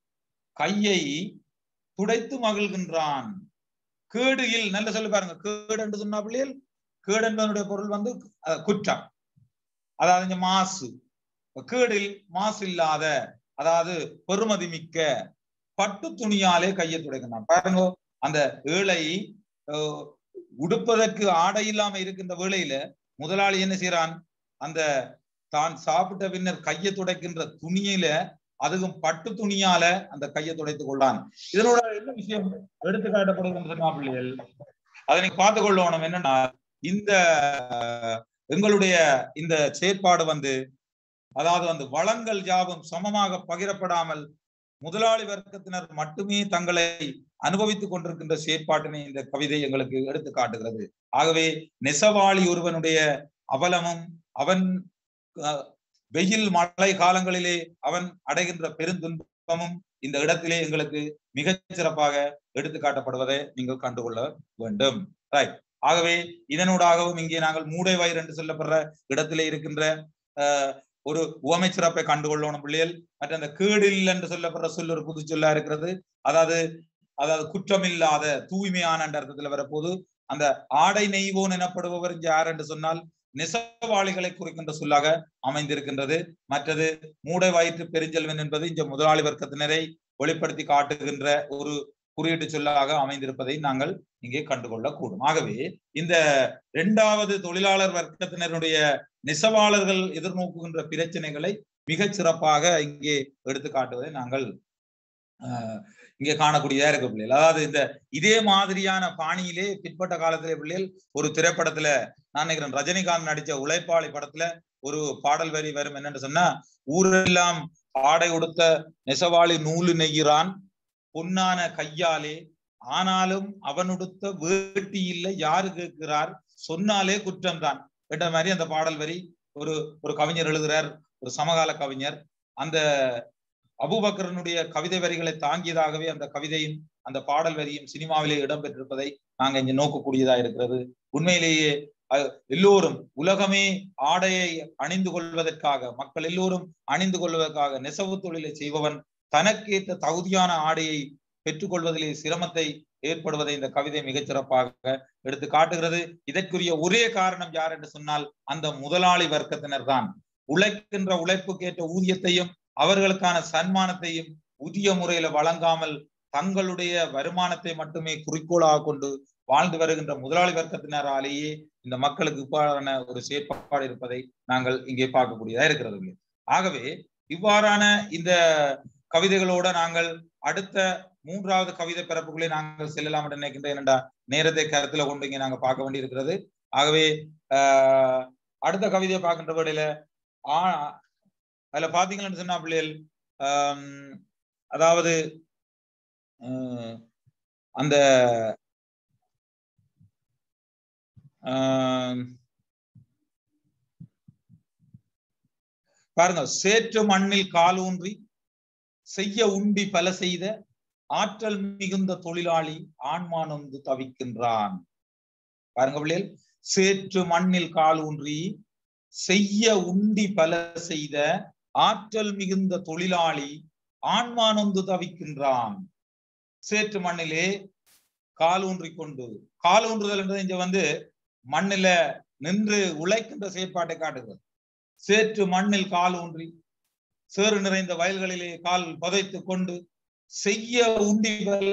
S2: கையை துடைத்து மகிழ்கின்றான் கேடுயில் நல்ல சொல்லி பாருங்க கேடு என்று சொன்னா பிள்ளைகள் கேடு என்பதனுடைய பொருள் வந்து அஹ், குற்றம் அதாவது இங்க மாசு கேடில் மாசு இல்லாத அதாவது பெருமதி மிக்க பட்டு துணியாலே கையை துடைக்கின்றான் பாருங்க அந்த ஏழை அஹ், உடுப்பதற்கு ஆடை இல்லாம இருக்கின்ற வேளையில முதலாளி என்ன செய்யறான் அந்த தான் சாப்பிட்ட பின்னர் கையை துடைக்கின்ற துணியில அதுவும் பட்டு துணியால அந்த கையை துடைத்துக் கொள்ளான் இதனோட என்ன விஷயம் எடுத்து காட்டப்படுகிறது சொன்னா பிள்ளைகள் அதை நீங்க பார்த்து கொள்ளணும் என்னன்னா இந்த அஹ், எங்களுடைய இந்த செயற்பாடு வந்து அதாவது வந்து வளங்கள் யாவும் சமமாக பகிரப்படாமல் முதலாளி வர்க்கத்தினர் மட்டுமே தங்களை அனுபவித்துக் கொண்டிருக்கின்ற செயற்பாட்டினை இந்த கவிதை எங்களுக்கு எடுத்து காட்டுகிறது ஆகவே நெசவாளி ஒருவனுடைய அவலமும் அவன் அஹ், வெயில் மழை காலங்களிலே அவன் அடைகின்ற பெருந்துன்பமும் இந்த இடத்திலே எங்களுக்கு மிகச் சிறப்பாக எடுத்து காட்டப்படுவதை நீங்கள் கண்டுகொள்ள வேண்டும் ரைட் ஆகவே இதனூடாகவும் இங்கே நாங்கள் மூடை வயிறு என்று சொல்லப்படுற இடத்திலே இருக்கின்ற அஹ், ஒரு உவமை சிறப்பை கண்டுகொள்ளணும் பிள்ளைகள் மற்ற அந்த கேடில் என்று சொல்லப்படுற சொல் ஒரு புது சொல்லா இருக்கிறது அதாவது அதாவது குற்றமில்லாத தூய்மையான என்ற அர்த்தத்துல வரப்போது அந்த ஆடை நெய்வோன் எனப்படுபவர் இங்க யார் என்று சொன்னால் நெசவாளிகளை குறிக்கின்ற சொல்லாக அமைந்திருக்கின்றது மற்றது மூடை வயிற்று பெருஞ்செல்வன் என்பது இந்த முதலாளி வர்க்கத்தினரை வெளிப்படுத்தி காட்டுகின்ற ஒரு குறியீட்டு சொல்லாக அமைந்திருப்பதை நாங்கள் இங்கே கண்டுகொள்ள கூடும் ஆகவே இந்த இரண்டாவது தொழிலாளர் வர்க்கத்தினருடைய நெசவாளர்கள் எதிர்நோக்குகின்ற பிரச்சனைகளை மிகச் சிறப்பாக இங்கே எடுத்து காட்டுவதை நாங்கள் ஆஹ் இங்கே காணக்கூடியதா இருக்கு பிள்ளைகள் அதாவது இந்த இதே மாதிரியான பாணியிலே பிற்பட்ட காலத்திலே பிள்ளைகள் ஒரு திரைப்படத்துல நான் நினைக்கிறேன் ரஜினிகாந்த் நடிச்ச உழைப்பாளி படத்துல ஒரு பாடல் வரி வரும் என்னன்னு சொன்னா ஊரெல்லாம் ஆடை உடுத்த நெசவாளி நூலு நெய்கிறான் பொன்னான கையாலே ஆனாலும் அவனுடுத்த வேட்டி இல்லை யாரு கேட்கிறார் சொன்னாலே குற்றம்தான் என்ற மாதிரி அந்த பாடல் வரி ஒரு ஒரு கவிஞர் எழுதுறார் ஒரு சமகால கவிஞர் அந்த அபுபக்கரனுடைய கவிதை வரிகளை தாங்கியதாகவே அந்த கவிதையும் அந்த பாடல் வரியும் சினிமாவிலே இடம்பெற்றிருப்பதை நாங்க இங்க நோக்கக்கூடியதா இருக்கிறது உண்மையிலேயே அஹ், எல்லோரும் உலகமே ஆடையை அணிந்து கொள்வதற்காக மக்கள் எல்லோரும் அணிந்து கொள்வதற்காக நெசவு தொழிலை செய்பவன் தனக்கேற்ற தகுதியான ஆடையை பெற்றுக்கொள்வதிலே சிரமத்தை ஏற்படுவதை இந்த கவிதை மிகச் சிறப்பாக எடுத்து காட்டுகிறது இதற்குரிய ஒரே காரணம் யார் என்று சொன்னால் அந்த முதலாளி வர்க்கத்தினர் தான் உழைக்கின்ற உழைப்புக்கேற்ற ஊதியத்தையும் அவர்களுக்கான சன்மானத்தையும் உரிய முறையில வழங்காமல் தங்களுடைய வருமானத்தை மட்டுமே குறிக்கோளாக கொண்டு வாழ்ந்து வருகின்ற முதலாளி வர்க்கத்தினராலேயே இந்த மக்களுக்கு இவ்வாறான ஒரு செயற்பாடு இருப்பதை நாங்கள் இங்கே பார்க்கக்கூடியதா இருக்கிறது ஆகவே இவ்வாறான இந்த கவிதைகளோட நாங்கள் அடுத்த மூன்றாவது கவிதை பிறப்புகளை நாங்கள் செல்லலாம் என்று நினைக்கின்றேன் என்னடா நேரத்தை கருத்துல கொண்டு இங்கே நாங்க பார்க்க வேண்டியிருக்கிறது ஆகவே ஆஹ் அடுத்த கவிதையை பார்க்கின்ற வேளையில ஆ அதுல பாத்தீங்கன்னு சொன்னா பிள்ளைகள் ஆம், அதாவது ஆஹ், அந்த ஆம், பாருங்க சேற்று மண்ணில் காலூன்றி செய்ய உண்டி பல செய்த ஆற்றல் மிகுந்த தொழிலாளி ஆன்மானொந்து தவிக்கின்றான் பாருங்க பிள்ளைகள் சேற்று மண்ணில் கால் ஊன்றி செய்ய உண்டி பல செய்த ஆற்றல் மிகுந்த தொழிலாளி ஆன்மானொந்து தவிக்கின்றான் சேற்று மண்ணிலே கால் ஊன்றி கொண்டு கால் ஊன்றுதல் என்றது இங்க வந்து மண்ணில நின்று உழைக்கின்ற செயற்பாட்டை காட்டுகிறது சேற்று மண்ணில் கால் ஊன்றி சேறு நிறைந்த வயல்களிலே கால் புதைத்து கொண்டு செய்ய உண்டி வெல்ல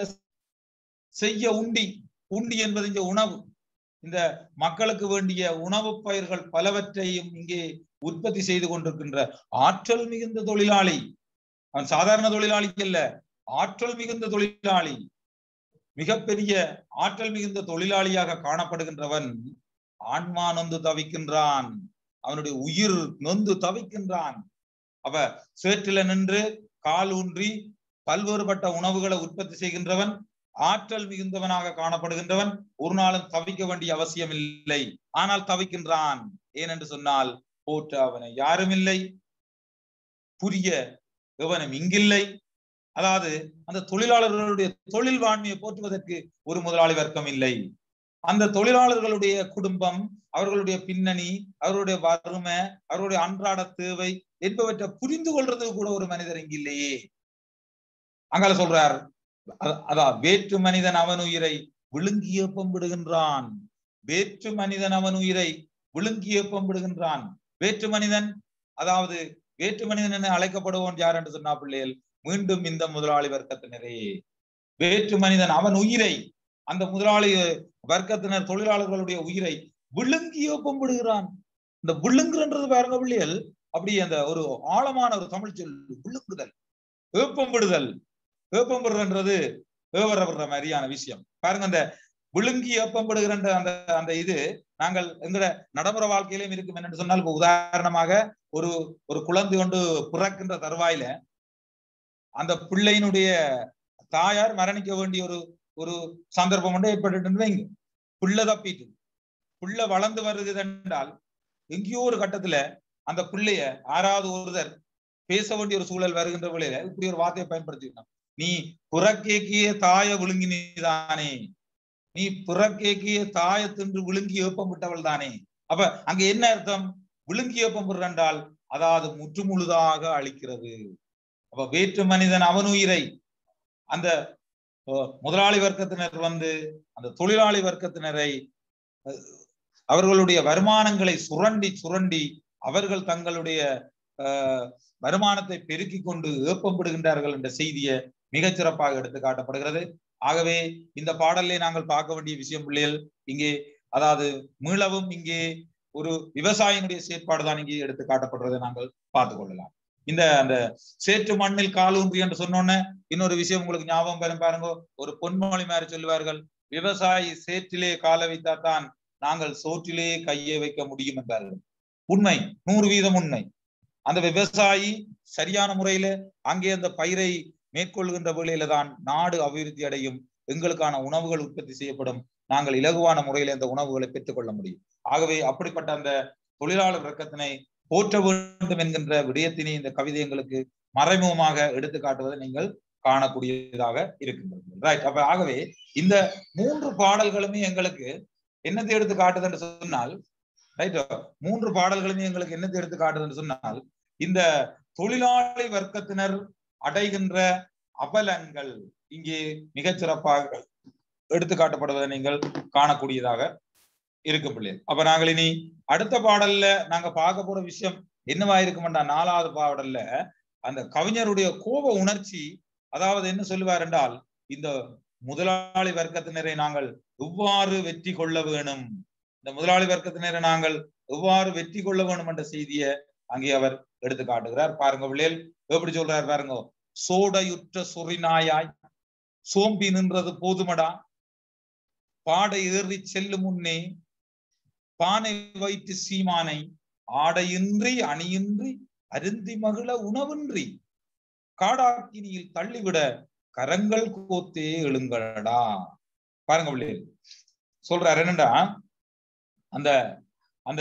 S2: செய்ய உண்டி உண்டி என்பது இங்க உணவு இந்த மக்களுக்கு வேண்டிய உணவுப் பயிர்கள் பலவற்றையும் இங்கே உற்பத்தி செய்து கொண்டிருக்கின்ற ஆற்றல் மிகுந்த தொழிலாளி அவன் சாதாரண தொழிலாளி அல்ல ஆற்றல் மிகுந்த தொழிலாளி மிகப்பெரிய ஆற்றல் மிகுந்த தொழிலாளியாக காணப்படுகின்றவன் ஆன்மா நொந்து தவிக்கின்றான் அவனுடைய உயிர் நொந்து தவிக்கின்றான் அவ சேற்றில நின்று கால் ஊன்றி பல்வேறுபட்ட உணவுகளை உற்பத்தி செய்கின்றவன் ஆற்றல் மிகுந்தவனாக காணப்படுகின்றவன் ஒரு நாளும் தவிக்க வேண்டிய அவசியம் இல்லை ஆனால் தவிக்கின்றான் ஏனென்று சொன்னால் போற்ற அவனை யாரும் இல்லை புரிய எவனும் இங்கில்லை அதாவது அந்த தொழிலாளர்களுடைய தொழில் வாழ்மையை போற்றுவதற்கு ஒரு முதலாளி வர்க்கம் இல்லை அந்த தொழிலாளர்களுடைய குடும்பம் அவர்களுடைய பின்னணி அவருடைய வறுமை அவருடைய அன்றாட தேவை என்பவற்றை புரிந்து கொள்றது கூட ஒரு மனிதர் இங்கு இல்லையே அங்கால சொல்றார் அதான் வேற்று மனிதன் அவன் உயிரை விழுங்கியப்பம் விடுகின்றான் வேற்று மனிதன் அவன் உயிரை விழுங்கியப்பம் விடுகின்றான் வேற்று மனிதன் அதாவது வேற்று மனிதன் என அழைக்கப்படுவோன் யார் என்று சொன்னா பிள்ளைகள் மீண்டும் இந்த முதலாளி வர்க்கத்தினரே வேற்று மனிதன் அவன் உயிரை அந்த முதலாளி வர்க்கத்தினர் தொழிலாளர்களுடைய உயிரை விழுங்கி ஒப்பம்பிடுகிறான் இந்த விழுங்குன்றது பாருங்க பிள்ளைகள் அப்படி அந்த ஒரு ஆழமான ஒரு தமிழ் சொல் விழுங்குதல் ஏப்பம்பிடுதல் ஏப்பம்பிடுறன்றது ஏவரப்படுற மாதிரியான விஷயம் பாருங்க அந்த விழுங்கி ஏப்பம்பிடுகிற அந்த அந்த இது நாங்கள் எங்கட நடைமுறை வாழ்க்கையிலும் இருக்கும் என்னன்னு சொன்னால் இப்ப உதாரணமாக ஒரு ஒரு குழந்தை கொண்டு பிறக்கின்ற தருவாயில அந்த பிள்ளையினுடைய தாயார் மரணிக்க வேண்டிய ஒரு ஒரு சந்தர்ப்பம் வந்து ஏற்பட்டு வைங்க பிள்ளை தப்பிட்டு பிள்ளை வளர்ந்து வருகிறது என்றால் எங்கேயோ ஒரு கட்டத்துல அந்த பிள்ளைய ஆறாவது ஒருத்தர் பேச வேண்டிய ஒரு சூழல் வருகின்ற வேளையில இப்படி ஒரு வார்த்தையை பயன்படுத்திக்கணும் நீ புறக்கேக்கிய தாய விழுங்கினீதானே நீ புறக்கேக்கிய தாய தின்று விழுங்கி ஏப்பம் விட்டவள் தானே அப்ப அங்க என்ன அர்த்தம் விழுங்கி ஏப்பம் என்றால் அதாவது முற்றுமுழுதாக அழிக்கிறது அப்ப வேற்று மனிதன் அவன் உயிரை அந்த முதலாளி வர்க்கத்தினர் வந்து அந்த தொழிலாளி வர்க்கத்தினரை அவர்களுடைய வருமானங்களை சுரண்டி சுரண்டி அவர்கள் தங்களுடைய வருமானத்தை பெருக்கி கொண்டு ஏப்பம்பிடுகின்றார்கள் என்ற செய்தியை மிகச் சிறப்பாக எடுத்து காட்டப்படுகிறது ஆகவே இந்த பாடலை நாங்கள் பார்க்க வேண்டிய விஷயம் பிள்ளைகள் இங்கே அதாவது மீளவும் இங்கே ஒரு விவசாயினுடைய செயற்பாடு தான் இங்கே எடுத்து காட்டப்படுறதை நாங்கள் பார்த்து கொள்ளலாம் இந்த அந்த சேற்று மண்ணில் காலூன்றி என்று சொன்னோன்னே இன்னொரு விஷயம் உங்களுக்கு ஞாபகம் பெறும் பாருங்க ஒரு பொன்மொழி மாதிரி சொல்லுவார்கள் விவசாயி சேற்றிலே கால வைத்தாத்தான் நாங்கள் சோற்றிலே கையை வைக்க முடியும் என்றார்கள் உண்மை நூறு வீதம் உண்மை அந்த விவசாயி சரியான முறையில அங்கே அந்த பயிரை மேற்கொள்கின்ற வேளையில தான் நாடு அபிவிருத்தி அடையும் எங்களுக்கான உணவுகள் உற்பத்தி செய்யப்படும் நாங்கள் இலகுவான முறையில அந்த உணவுகளை பெற்றுக்கொள்ள முடியும் ஆகவே அப்படிப்பட்ட அந்த தொழிலாளர் வர்க்கத்தினை போற்ற வேண்டும் என்கின்ற விடயத்தினை இந்த கவிதை எங்களுக்கு மறைமுகமாக எடுத்து காட்டுவதை நீங்கள் காணக்கூடியதாக இருக்கின்றது ரைட் அப்ப ஆகவே இந்த மூன்று பாடல்களுமே எங்களுக்கு என்னத்தை எடுத்து காட்டுது என்று சொன்னால் ரைட் மூன்று பாடல்களுமே எங்களுக்கு என்னத்தை எடுத்து காட்டுது என்று சொன்னால் இந்த தொழிலாளி வர்க்கத்தினர் அடைகின்ற அபலங்கள் இங்கே மிகச் சிறப்பாக எடுத்து காட்டப்படுவதை நீங்கள் காணக்கூடியதாக இருக்கும் பிள்ளைகள் அப்ப நாங்கள் இனி அடுத்த பாடல்ல நாங்க பார்க்க போற விஷயம் என்னவா இருக்குமெண்டா நாலாவது பாடல்ல அந்த கவிஞருடைய கோப உணர்ச்சி அதாவது என்ன சொல்லுவார் என்றால் இந்த முதலாளி வர்க்கத்தினரை நாங்கள் எவ்வாறு வெற்றி கொள்ள வேணும் இந்த முதலாளி வர்க்கத்தினரை நாங்கள் எவ்வாறு வெற்றி கொள்ள வேணும் என்ற செய்தியை அங்கே அவர் எடுத்து காட்டுகிறார் பாருங்க பிள்ளைகள் எப்படி சொல்றாரு பாருங்க சோடையுற்ற சொறிநாயாய் சோம்பி நின்றது போதுமடா பாடை ஏறி செல்லும் முன்னே பானை வைத்து சீமானை ஆடையின்றி அணியின்றி அருந்தி மகிழ உணவின்றி காடாக்கினியில் தள்ளிவிட கரங்கள் கோத்தே எழுங்களடா பாருங்க பிள்ளைகள் சொல்றாரு என்னண்டா அந்த அந்த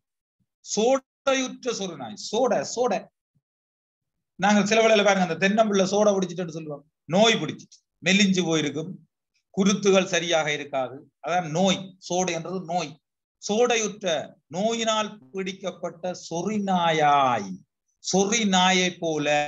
S2: சோடையுற்ற சொருநாய் சோட சோட நாங்கள் சில வேளையில பாருங்க அந்த தென்னம்பிள்ளை சோடை பிடிச்சிட்டு சொல்லுவோம் நோய் பிடிச்சிட்டு மெலிஞ்சு போயிருக்கும் குருத்துகள் சரியாக இருக்காது அதான் நோய் சோடு என்றது நோய் சோடையுற்ற நோயினால் பிடிக்கப்பட்ட சொறி நாயாய் சொறி நாயை போல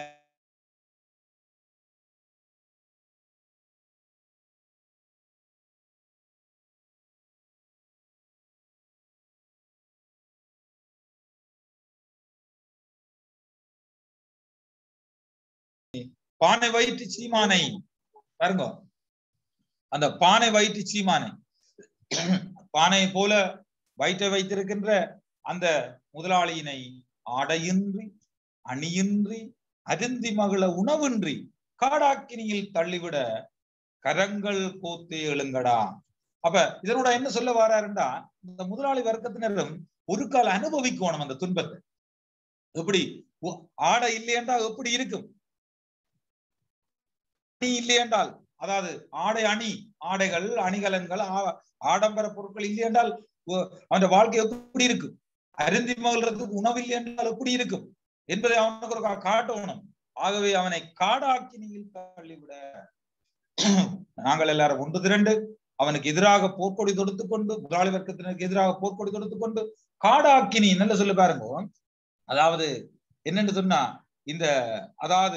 S2: பானை வயிற்று சீமானை பாருங்க அந்த பானை வயிற்று சீமானை பானை போல வயிற்றை வைத்திருக்கின்ற அந்த முதலாளியினை ஆடையின்றி அணியின்றி அருந்தி மகள உணவின்றி காடாக்கினியில் தள்ளிவிட கரங்கள் கோத்தே எழுங்கடா அப்ப இதனோட என்ன சொல்ல வராருண்டா இந்த முதலாளி வர்க்கத்தினரும் ஒரு கால அனுபவிக்கணும் அந்த துன்பத்தை எப்படி உ- ஆடை இல்லையென்றா எப்படி இருக்கும் அணி இல்லையென்றால் அதாவது ஆடை அணி ஆடைகள் அணிகலன்கள் ஆ- ஆடம்பர பொருட்கள் இல்லையென்றால் உ- அவன் வாழ்க்கை எப்படி இருக்கும் அருந்தி மகிழ்றதுக்கு உணவு இல்லை என்றால் எப்படி இருக்கும் என்பதை அவனுக்கு ஒரு கா- காட்டணும் ஆகவே அவனை காடாக்கினியில் தள்ளிவிட நாங்கள் எல்லாரும் ஒன்று திரண்டு அவனுக்கு எதிராக போர்க்கொடி தொடுத்து கொண்டு முதலாளி வர்க்கத்தினருக்கு எதிராக போர்க்கொடி தொடுத்து கொண்டு காடாக்கினி நல்ல சொல்லு பாருங்க அதாவது என்னன்னு சொன்னா இந்த அதாவது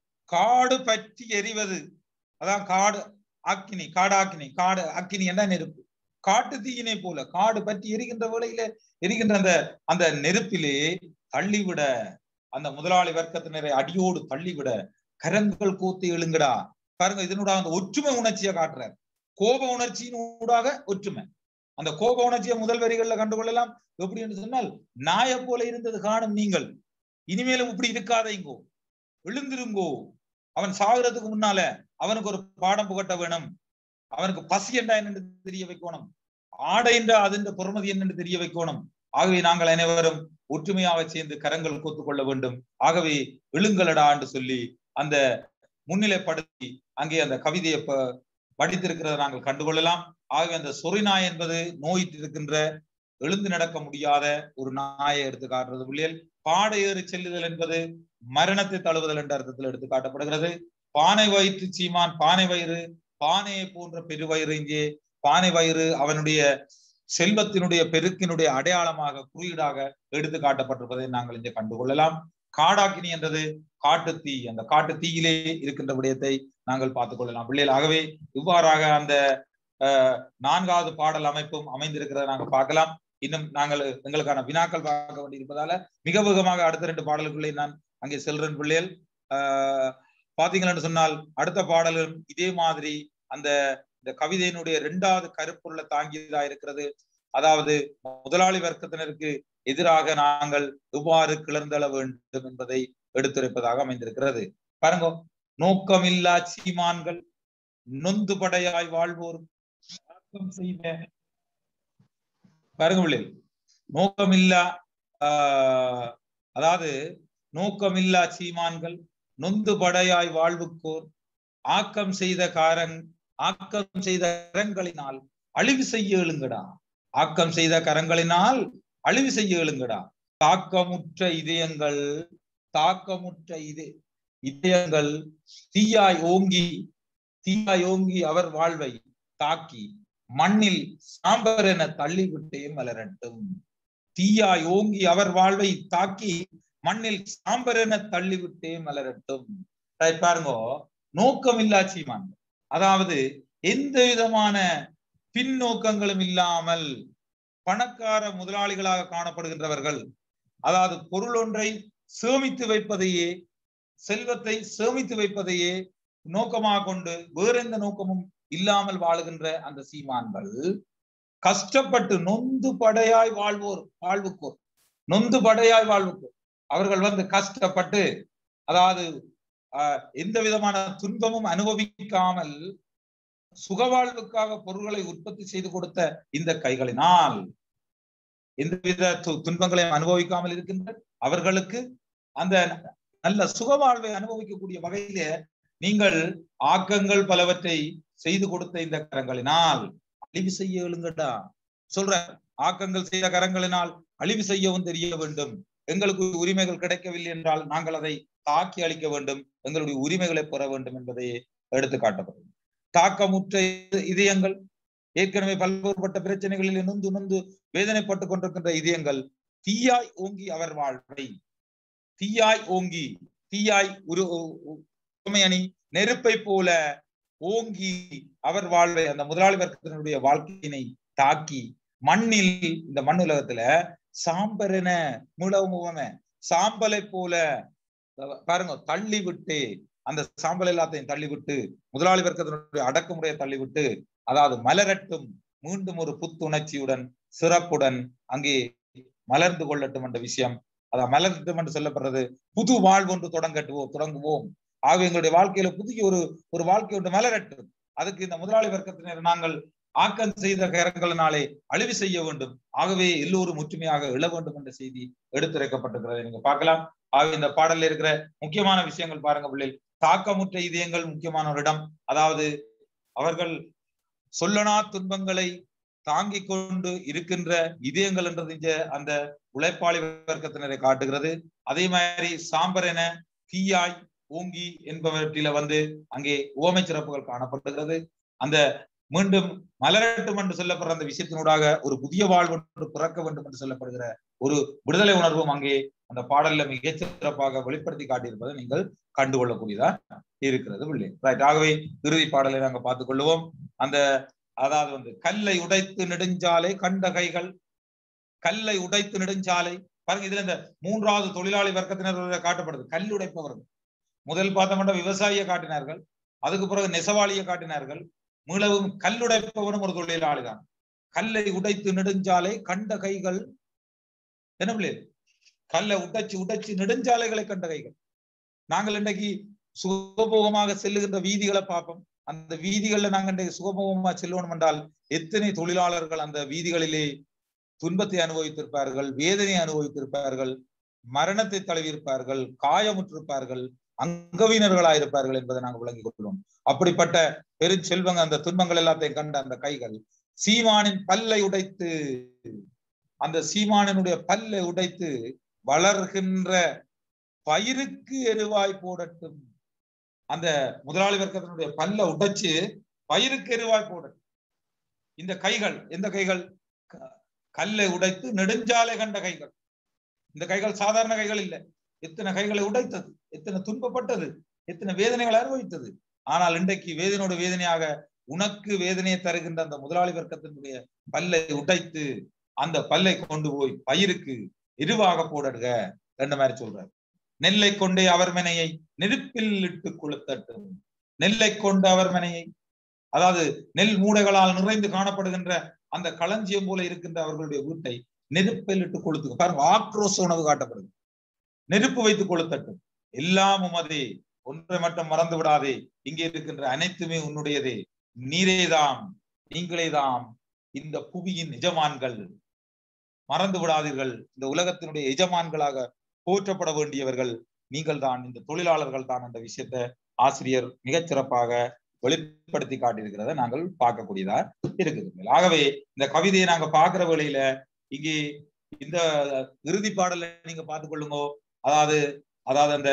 S2: காடு பற்றி எரிவது அதான் காடு அக்கினி காடாக்கினி காடு அக்கினி என்ன நெருப்பு காட்டு தீயினை போல காடு பற்றி எரிகின்ற வேளையில எரிகின்ற அந்த அந்த நெருப்பிலே தள்ளிவிட அந்த முதலாளி வர்க்கத்தினரை அடியோடு தள்ளிவிட கரங்கள் கூத்து எழுங்கடா பாருங்க இதனூடாக அந்த ஒற்றுமை உணர்ச்சியை காட்டுறார் கோப உணர்ச்சியின் ஊடாக ஒற்றுமை அந்த கோப உணர்ச்சியை முதல் வரிகள்ல கண்டுகொள்ளலாம் எப்படி என்று சொன்னால் நாய போல இருந்தது காணும் நீங்கள் இனிமேலும் இப்படி இருக்காதீங்கோ எழுந்திருங்கோ அவன் சாகுறதுக்கு முன்னால அவனுக்கு ஒரு பாடம் புகட்ட வேணும் அவனுக்கு பசி என்றா என்னென்று தெரிய வைக்கணும் ஆடை என்றா அதன் பொறுமதி என்னென்று தெரிய வைக்கணும் ஆகவே நாங்கள் அனைவரும் ஒற்றுமையாக சேர்ந்து கரங்கள் கோத்துக் கொள்ள வேண்டும் ஆகவே எழுங்களடா என்று சொல்லி அந்த முன்னிலைப்படுத்தி அங்கே அந்த கவிதையை ப- படித்திருக்கிறதை நாங்கள் கண்டுகொள்ளலாம் ஆகவே அந்த சொறிநாய் என்பது நோயிட்டு இருக்கின்ற எழுந்து நடக்க முடியாத ஒரு நாயை எடுத்து காட்டுறது பிள்ளைகள் பாடை ஏறி செல்லுதல் என்பது மரணத்தை தழுவுதல் என்ற அர்த்தத்தில் எடுத்து காட்டப்படுகிறது பானை வயிற்று சீமான் பானை வயிறு பானையை போன்ற பெருவயிறு இங்கே பானை வயிறு அவனுடைய செல்வத்தினுடைய பெருக்கினுடைய அடையாளமாக குறியீடாக எடுத்து காட்டப்பட்டிருப்பதை நாங்கள் இங்கே கண்டுகொள்ளலாம் காடாக்கினி என்றது காட்டு தீ அந்த காட்டு தீயிலே இருக்கின்ற விடயத்தை நாங்கள் பார்த்துக் கொள்ளலாம் பிள்ளைகள் ஆகவே இவ்வாறாக அந்த அஹ், நான்காவது பாடல் அமைப்பும் அமைந்திருக்கிறதை நாங்கள் பார்க்கலாம் இன்னும் நாங்கள் எங்களுக்கான வினாக்கள் பார்க்க வேண்டியிருப்பதால மிக வேகமாக அடுத்த ரெண்டு பாடலுக்குள்ளே நான் அங்கே செல்றேன் பிள்ளைகள் ஆஹ் பாத்தீங்கன்னு சொன்னால் அடுத்த பாடலும் இதே மாதிரி அந்த இந்த கவிதையினுடைய இரண்டாவது கருப்பொருளை தாங்கியதா இருக்கிறது அதாவது முதலாளி வர்க்கத்தினருக்கு எதிராக நாங்கள் எவ்வாறு கிளர்ந்தெழ வேண்டும் என்பதை எடுத்துரைப்பதாக அமைந்திருக்கிறது பாருங்க நோக்கமில்லா சீமான்கள் நொந்து படையாய் வாழ்வோர் ஆக்கம் செய்த பாருங்க பிள்ளைகள் நோக்கமில்லா ஆஹ் அதாவது நோக்கமில்லா சீமான்கள் நொந்து படையாய் வாழ்வுக்கோர் ஆக்கம் செய்த காரங் ஆக்கம் செய்த கரங்களினால் அழிவு செய்ய எழுங்கடா ஆக்கம் செய்த கரங்களினால் அழிவு செய்ய எழுங்கடா தாக்கமுற்ற இதயங்கள் தாக்கமுற்ற இது இதயங்கள் தீயாய் ஓங்கி தீயாய் ஓங்கி அவர் வாழ்வை தாக்கி மண்ணில் சாம்பர் என தள்ளிவிட்டே மலரட்டும் தீயாய் ஓங்கி அவர் வாழ்வை தாக்கி மண்ணில் சாம்பர் என தள்ளிவிட்டே மலரட்டும் Right, பாருங்க நோக்கம் இல்லா சீமான் அதாவது எந்த விதமான பின்னோக்கங்களும் இல்லாமல் பணக்கார முதலாளிகளாக காணப்படுகின்றவர்கள் அதாவது பொருள் ஒன்றை சேமித்து வைப்பதையே செல்வத்தை சேமித்து வைப்பதையே நோக்கமாக கொண்டு வேற எந்த நோக்கமும் இல்லாமல் வாழுகின்ற அந்த சீமான்கள் கஷ்டப்பட்டு நொந்து படையாய் வாழ்வோர் வாழ்வுக்கோர் நொந்து படையாய் வாழ்வுக்கோர் அவர்கள் வந்து கஷ்டப்பட்டு அதாவது ஆஹ், எந்த விதமான துன்பமும் அனுபவிக்காமல் சுகவாழ்வுக்காக பொருள்களை உற்பத்தி செய்து கொடுத்த இந்த கைகளினால் எந்தவித து- துன்பங்களையும் அனுபவிக்காமல் இருக்கின்ற அவர்களுக்கு அந்த நல்ல சுகவாழ்வை அனுபவிக்கக்கூடிய வகையில நீங்கள் ஆக்கங்கள் பலவற்றை செய்து கொடுத்த இந்த கரங்களினால் அழிவு செய்ய எழுங்கடா சொல்ற ஆக்கங்கள் செய்த கரங்களினால் அழிவு செய்யவும் தெரிய வேண்டும் எங்களுக்கு உரிமைகள் கிடைக்கவில்லை என்றால் நாங்கள் அதை தாக்கி அளிக்க வேண்டும் எங்களுடைய உரிமைகளை பெற வேண்டும் என்பதை எடுத்து காட்டப்படும் தாக்கமுற்ற இது- இதயங்கள் ஏற்கனவே பல்வேறுபட்ட பிரச்சனைகளில் நொந்து நொந்து வேதனைப்பட்டுக் கொண்டிருக்கின்ற இதயங்கள் தீயாய் ஓங்கி அவர் வாழ்வை தீயாய் ஓங்கி தீயாய் உரு அணி நெருப்பை போல ஓங்கி அவர் வாழ்வை அந்த முதலாளி வர்க்கத்தினுடைய வாழ்க்கையினை தாக்கி மண்ணில் இந்த மண்ணுலகத்துல சாம்பரென முழமுகம சாம்பலை போல பாருங்க தள்ளி விட்டு அந்த சாம்பல் எல்லாத்தையும் தள்ளிவிட்டு முதலாளி வர்க்கத்தினுடைய அடக்குமுறையை தள்ளிவிட்டு அதாவது மலரட்டும் மீண்டும் ஒரு புத்துணர்ச்சியுடன் சிறப்புடன் அங்கே மலர்ந்து கொள்ளட்டும் என்ற விஷயம் அதான் மலரட்டும் என்று சொல்லப்படுறது புது வாழ்வு ஒன்று தொடங்கட்டுவோம் தொடங்குவோம் ஆகவே எங்களுடைய வாழ்க்கையில புதிய ஒரு ஒரு வாழ்க்கை ஒன்று மலரட்டும் அதுக்கு இந்த முதலாளி வர்க்கத்தினர் நாங்கள் ஆக்கம் செய்த கரங்களினாலே அழிவு செய்ய வேண்டும் ஆகவே எல்லோரும் ஒற்றுமையாக எழ வேண்டும் என்ற செய்தி எடுத்துரைக்கப்பட்டிருக்கிறதை நீங்க பார்க்கலாம் ஆகவே இந்த பாடல்ல இருக்கிற முக்கியமான விஷயங்கள் பாருங்க பிள்ளைகள் தாக்கமுற்ற இதயங்கள் முக்கியமான ஒரு இடம் அதாவது அவர்கள் சொல்லனா துன்பங்களை தாங்கிக் கொண்டு இருக்கின்ற இதயங்கள் என்றது இங்க அந்த உழைப்பாளி வர்க்கத்தினரை காட்டுகிறது அதே மாதிரி சாம்பரென தீயாய் ஓங்கி என்பவற்றில வந்து அங்கே உவமை சிறப்புகள் காணப்படுகிறது அந்த மீண்டும் மலரட்டும் என்று சொல்லப்படுற அந்த விஷயத்தினூடாக ஒரு புதிய வாழ்வு ஒன்று பிறக்க வேண்டும் என்று சொல்லப்படுகிற ஒரு விடுதலை உணர்வும் அங்கே அந்த பாடல்ல மிகச் சிறப்பாக வெளிப்படுத்தி காட்டியிருப்பதை நீங்கள் கண்டுகொள்ளக்கூடியதா இருக்கிறது பிள்ளை ரைட் ஆகவே இறுதி பாடலை நாங்க பார்த்துக் கொள்ளுவோம் அந்த அதாவது வந்து கல்லை உடைத்து நெடுஞ்சாலை கண்ட கைகள் கல்லை உடைத்து நெடுஞ்சாலை பாருங்க இதுல இந்த மூன்றாவது தொழிலாளி வர்க்கத்தினர் காட்டப்படுது கல் உடைப்பவர்கள் முதல் பார்த்தோம்னா விவசாயியை காட்டினார்கள் அதுக்கு பிறகு நெசவாளியை காட்டினார்கள் மீளவும் கல்லுடைப்பவனும் ஒரு தொழிலாளி தான் கல்லை உடைத்து நெடுஞ்சாலை கண்ட கைகள் என்ன பிள்ளை கல்லை உடைச்சு உடைச்சு நெடுஞ்சாலைகளை கண்ட கைகள் நாங்கள் இன்றைக்கு சுகபோகமாக செல்லுகின்ற வீதிகளை பார்ப்போம் அந்த வீதிகள்ல நாங்க இன்றைக்கு சுகபோகமா செல்வோம் என்றால் எத்தனை தொழிலாளர்கள் அந்த வீதிகளிலே துன்பத்தை அனுபவித்திருப்பார்கள் வேதனை அனுபவித்திருப்பார்கள் மரணத்தை தழுவியிருப்பார்கள் காயமுற்றிருப்பார்கள் அங்கவீனர்களாயிருப்பார்கள் என்பதை நாங்கள் விளங்கிக் கொள்வோம் அப்படிப்பட்ட பெருஞ்செல்வங்க அந்த துன்பங்கள் எல்லாத்தையும் கண்ட அந்த கைகள் சீமானின் பல்லை உடைத்து அந்த சீமானினுடைய பல்லை உடைத்து வளர்கின்ற பயிருக்கு எருவாய் போடட்டும் அந்த முதலாளி வர்க்கத்தினுடைய பல்ல உடைச்சு பயிருக்கு எருவாய் போடட்டும் இந்த கைகள் எந்த கைகள் கல்லை உடைத்து நெடுஞ்சாலை கண்ட கைகள் இந்த கைகள் சாதாரண கைகள் இல்லை எத்தனை கைகளை உடைத்தது எத்தனை துன்பப்பட்டது எத்தனை வேதனைகளை அனுபவித்தது ஆனால் இன்றைக்கு வேதனையோட வேதனையாக உனக்கு வேதனையை தருகின்ற அந்த முதலாளி வர்க்கத்தினுடைய பல்லை உடைத்து அந்த பல்லை கொண்டு போய் பயிருக்கு எருவாக போடுக ரெண்டு மாதிரி சொல்றாரு நெல்லை கொண்டே அவர் மனையை நெருப்பில் இட்டு கொளுத்தட்டும் நெல்லை கொண்டு அவர் மனையை அதாவது நெல் மூடைகளால் நிறைந்து காணப்படுகின்ற அந்த களஞ்சியம் போல இருக்கின்ற அவர்களுடைய வீட்டை நெருப்பில் இட்டு கொளுத்து பாருங்க ஆக்ரோஷ உணவு காட்டப்படுது நெருப்பு வைத்து கொளுத்தட்டும் எல்லாம் உமதே ஒன்றை மட்டும் மறந்து விடாதே இங்கே இருக்கின்ற அனைத்துமே உன்னுடையதே நீரேதாம் நீங்களேதாம் இந்த புவியின் எஜமான்கள் மறந்து விடாதீர்கள் இந்த உலகத்தினுடைய எஜமான்களாக போற்றப்பட வேண்டியவர்கள் நீங்கள் தான் இந்த தொழிலாளர்கள் தான் என்ற விஷயத்த ஆசிரியர் மிகச் சிறப்பாக வெளிப்படுத்தி காட்டியிருக்கிறத நாங்கள் பார்க்கக்கூடியதா இருக்குது ஆகவே இந்த கவிதையை நாங்க பார்க்கிற வேளையில இங்கே இந்த இறுதி பாடல நீங்க பார்த்துக் கொள்ளுங்க அதாவது அதாவது அந்த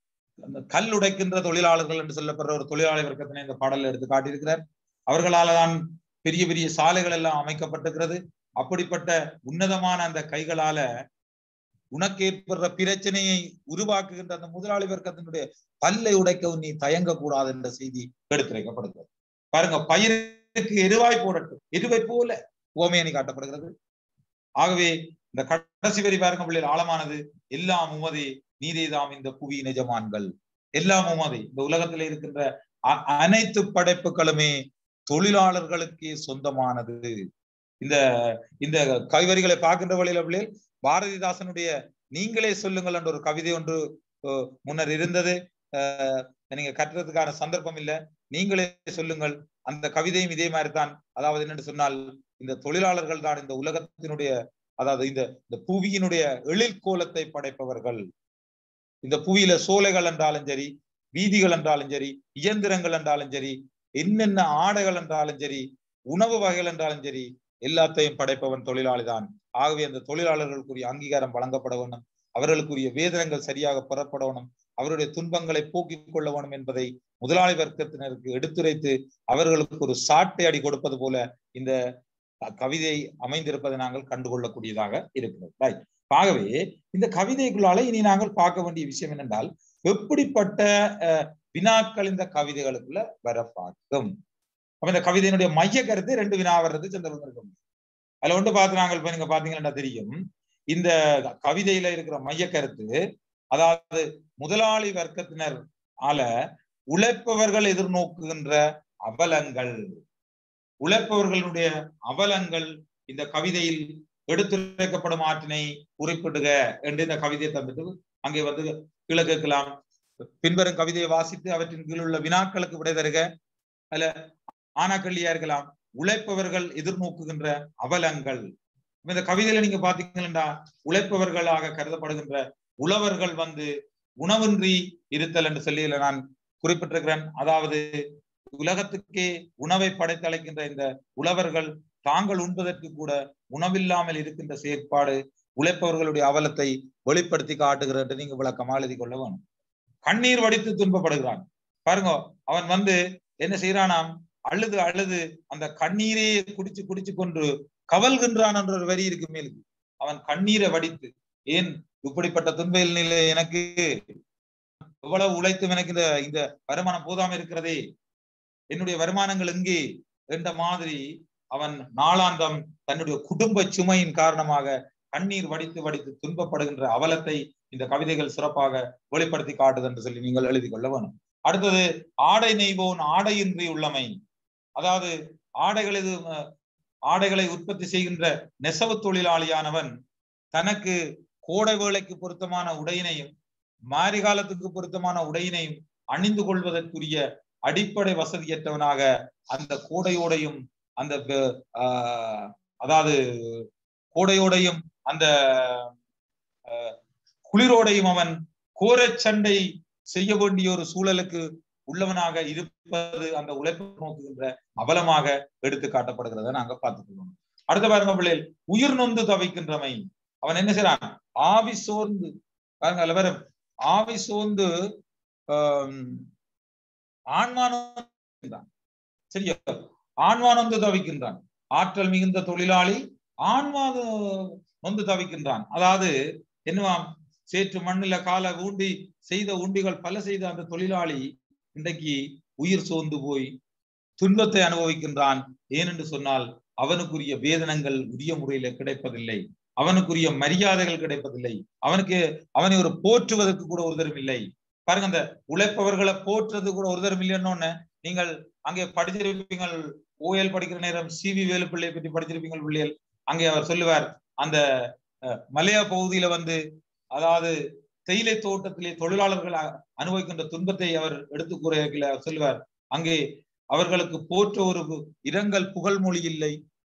S2: கல் உடைக்கின்ற தொழிலாளர்கள் என்று சொல்லப்படுற ஒரு தொழிலாளி வர்க்கத்தினை இந்த பாடல்ல எடுத்து காட்டியிருக்கிறார் அவர்களால தான் பெரிய பெரிய சாலைகள் எல்லாம் அமைக்கப்பட்டிருக்கிறது அப்படிப்பட்ட உன்னதமான அந்த கைகளால உனக்கு ஏற்படுற பிரச்சனையை உருவாக்குகின்ற அந்த முதலாளி வர்க்கத்தினுடைய பல்லை உடைக்கவும் நீ தயங்க கூடாது என்ற செய்தி எடுத்துரைக்கப்படுகிறது பாருங்க பயிருக்கு எருவாய் போடட்டும் எருவை போல ஓமையணி காட்டப்படுகிறது ஆகவே இந்த கடைசி வரி பாருங்க பிள்ளைகள் ஆழமானது எல்லாம் உமதே நீதேதாம் இந்த புவி நிஜமான்கள் எல்லாம் உமதே இந்த உலகத்துல இருக்கின்ற அனைத்து படைப்புகளுமே தொழிலாளர்களுக்கே சொந்தமானது இந்த இந்த கவிவரிகளை பார்க்கின்ற வழியில பிள்ளைகள் பாரதிதாசனுடைய நீங்களே சொல்லுங்கள் என்ற ஒரு கவிதை ஒன்று முன்னர் இருந்தது நீங்க கட்டுறதுக்கான சந்தர்ப்பம் இல்லை நீங்களே சொல்லுங்கள் அந்த கவிதையும் இதே மாதிரி தான் அதாவது என்னன்னு சொன்னால் இந்த தொழிலாளர்கள் தான் இந்த உலகத்தினுடைய அதாவது இந்த இந்த புவியினுடைய எழில்கோலத்தை படைப்பவர்கள் இந்த புவியில சோலைகள் என்றாலும் சரி வீதிகள் என்றாலும் சரி இயந்திரங்கள் என்றாலும் சரி என்னென்ன ஆடைகள் என்றாலும் சரி உணவு வகைகள் என்றாலும் சரி எல்லாத்தையும் படைப்பவன் தொழிலாளி தான் ஆகவே அந்த தொழிலாளர்களுக்குரிய அங்கீகாரம் வழங்கப்பட வேண்டும் அவர்களுக்குரிய வேதனங்கள் சரியாக பெறப்பட வேணும் அவருடைய துன்பங்களை போக்கிக் கொள்ள வேணும் என்பதை முதலாளி வர்க்கத்தினருக்கு எடுத்துரைத்து அவர்களுக்கு ஒரு சாட்டை அடி கொடுப்பது போல இந்த கவிதை அமைந்திருப்பதை நாங்கள் கண்டுகொள்ளக்கூடியதாக இருக்கிறது ரைட் ஆகவே இந்த கவிதைக்குள்ளால இனி நாங்கள் பார்க்க வேண்டிய விஷயம் என்னென்றால் எப்படிப்பட்ட வினாக்கள் இந்த கவிதைகளுக்குள்ள வர பார்க்கும் அப்ப இந்த கவிதையினுடைய மைய கருத்து ரெண்டு வினா வர்றது சந்தர்ப்பம் அதுல ஒன்று பார்த்து நாங்கள் இப்ப நீங்க பாத்தீங்கன்னா தெரியும் இந்த கவிதையில இருக்கிற மைய கருத்து அதாவது முதலாளி வர்க்கத்தினர் ஆல உழைப்பவர்கள் எதிர்நோக்குகின்ற அவலங்கள் உழைப்பவர்களுடைய அவலங்கள் இந்த கவிதையில் எடுத்துரைக்கப்படும் ஆற்றினை குறிப்பிடுக என்று இந்த கவிதையை தந்துட்டு அங்கே வந்து கீழே கேட்கலாம் பின்வரும் கவிதையை வாசித்து அவற்றின் கீழ் உள்ள வினாக்களுக்கு விடை தருக அதுல ஆனாக்கள்ளியா இருக்கலாம் உழைப்பவர்கள் எதிர்நோக்குகின்ற அவலங்கள் இந்த கவிதையில நீங்க பாத்தீங்கன்னா உழைப்பவர்களாக கருதப்படுகின்ற உழவர்கள் வந்து உணவின்றி இருத்தல் என்று சொல்லி இதுல நான் குறிப்பிட்டிருக்கிறேன் அதாவது உலகத்துக்கே உணவை படைத்தளிக்கின்ற இந்த உழவர்கள் தாங்கள் உண்பதற்கு கூட உணவில்லாமல் இருக்கின்ற செயற்பாடு உழைப்பவர்களுடைய அவலத்தை வெளிப்படுத்தி காட்டுகிறது நீங்க விளக்கமா எழுதி கொள்ள வேணும் கண்ணீர் வடித்து துன்பப்படுகிறான் பாருங்க அவன் வந்து என்ன செய்யறானாம் அழுது அழுது அந்த கண்ணீரையே குடிச்சு குடிச்சு கொண்டு கவல்கின்றான் என்ற ஒரு வரி இருக்கு மேலுக்கு அவன் கண்ணீரை வடித்து ஏன் இப்படிப்பட்ட துன்ப நிலை எனக்கு எவ்வளவு உழைத்தும் எனக்கு இந்த இந்த வருமானம் போதாம இருக்கிறதே என்னுடைய வருமானங்கள் எங்கே என்ற மாதிரி அவன் நாளாந்தம் தன்னுடைய குடும்ப சுமையின் காரணமாக கண்ணீர் வடித்து வடித்து துன்பப்படுகின்ற அவலத்தை இந்த கவிதைகள் சிறப்பாக வெளிப்படுத்தி காட்டுது என்று சொல்லி நீங்கள் எழுதி கொள்ள வேணும் அடுத்தது ஆடை நெய்வோன் ஆடையின்றி உள்ளமை அதாவது ஆடைகளை ஆடைகளை உற்பத்தி செய்கின்ற நெசவு தொழிலாளியானவன் தனக்கு கோடை வேளைக்கு பொருத்தமான உடையினையும் மாரிகாலத்துக்கு பொருத்தமான உடையினையும் அணிந்து கொள்வதற்குரிய அடிப்படை வசதியற்றவனாக அந்த கோடையோடையும் அந்த அதாவது கோடையோடையும் அந்த குளிரோடையும் அவன் கோரச்சண்டை செய்ய வேண்டிய ஒரு சூழலுக்கு உள்ளவனாக இருப்பது அந்த உழைப்பு நோக்குகின்ற அவலமாக எடுத்து காட்டப்படுகிறத நாங்க பார்த்துக்கணும் அடுத்த பாருங்க பிள்ளைகள் உயிர் நொந்து தவிக்கின்றமை அவன் என்ன செய்யறான் ஆவி சோர்ந்து பாருங்க அதுல வரும் ஆவி சோர்ந்து ஆன்மானம் சரியா ஆன்மா நொந்து தவிக்கின்றான் ஆற்றல் மிகுந்த தொழிலாளி ஆன்மா நொந்து தவிக்கின்றான் அதாவது என்னவாம் சேற்று மண்ணில கால ஊண்டி செய்த உண்டிகள் பல செய்த அந்த தொழிலாளி இன்றைக்கு உயிர் சோர்ந்து போய் துன்பத்தை அனுபவிக்கின்றான் ஏனென்று சொன்னால் அவனுக்குரிய வேதனங்கள் உரிய முறையில கிடைப்பதில்லை அவனுக்குரிய மரியாதைகள் கிடைப்பதில்லை அவனுக்கு அவனை ஒரு போற்றுவதற்கு கூட ஒருதரும் இல்லை பாருங்க அந்த உழைப்பவர்களை போற்றுறது கூட ஒருதரும் இல்லைன்னு நீங்கள் அங்கே படிச்சிருப்பீங்கள் ஓஎல் படிக்கிற நேரம் சி வி வேலுப்பிள்ளை பற்றி படிச்சிருப்பீங்கள் பிள்ளைகள் அங்கே அவர் சொல்லுவார் அந்த மலையா பகுதியில வந்து அதாவது தேயிலை தோட்டத்திலே தொழிலாளர்கள் அனுபவிக்கின்ற துன்பத்தை அவர் எடுத்து கூற சொல்லுவார் அங்கே அவர்களுக்கு போற்ற ஒரு இரங்கல் புகழ்மொழி இல்லை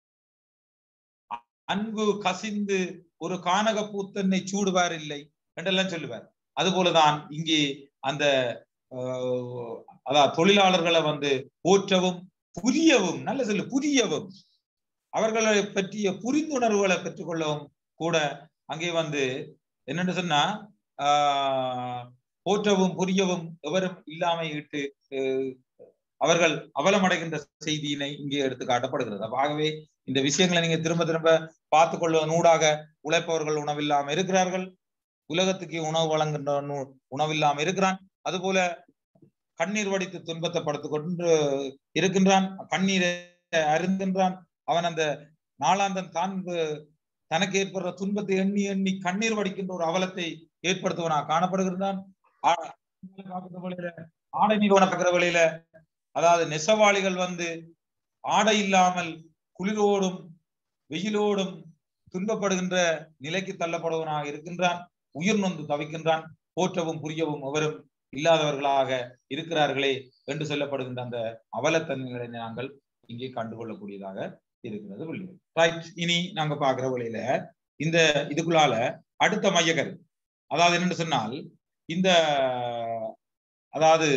S2: அன்பு கசிந்து ஒரு கானக பூத்தன்னை சூடுவார் இல்லை என்றெல்லாம் சொல்லுவார் அது போலதான் இங்கே அந்த அதான் தொழிலாளர்களை வந்து போற்றவும் புரியவும் நல்ல சொல்லு புரியவும் அவர்களை பற்றிய புரிந்துணர்வுகளை பெற்றுக்கொள்ளவும் கூட அங்கே வந்து என்னன்னு சொன்னா ஆஹ் போற்றவும் புரியவும் எவரும் இல்லாமை இட்டு அவர்கள் அவலமடைகின்ற செய்தியினை இங்கே எடுத்து காட்டப்படுகிறது ஆகவே இந்த விஷயங்களை நீங்க திரும்ப திரும்ப பார்த்து கொள்வதன் ஊடாக உழைப்பவர்கள் உணவில்லாம இருக்கிறார்கள் உலகத்துக்கு உணவு வழங்குகின்ற உணவில்லாம இருக்கிறான் அதுபோல கண்ணீர் வடித்து துன்பத்தை படுத்து கொண்டு இருக்கின்றான் கண்ணீரை அருந்துகின்றான் அவன் அந்த நாளாந்தன் தான் தனக்கு ஏற்படுற துன்பத்தை எண்ணி எண்ணி கண்ணீர் வடிக்கின்ற ஒரு அவலத்தை ஏற்படுத்துவனாக காணப்படுகின்றான் ஆடை நிறுவன பார்க்கிற வழியில அதாவது நெசவாளிகள் வந்து ஆடை இல்லாமல் குளிரோடும் வெயிலோடும் துன்பப்படுகின்ற நிலைக்கு தள்ளப்படுவனாக இருக்கின்றான் உயிர் நொந்து தவிக்கின்றான் போற்றவும் புரியவும் அவரும் இல்லாதவர்களாக இருக்கிறார்களே என்று சொல்லப்படுகின்ற அந்த அவலத்தன்மைகளை நாங்கள் இங்கே கண்டுகொள்ளக்கூடியதாக இருக்கிறது பிள்ளைகள் ரைட் இனி நாங்க பாக்குற வழியில இந்த இதுக்குள்ளால அடுத்த மையகர் அதாவது என்னன்னு சொன்னால் இந்த அதாவது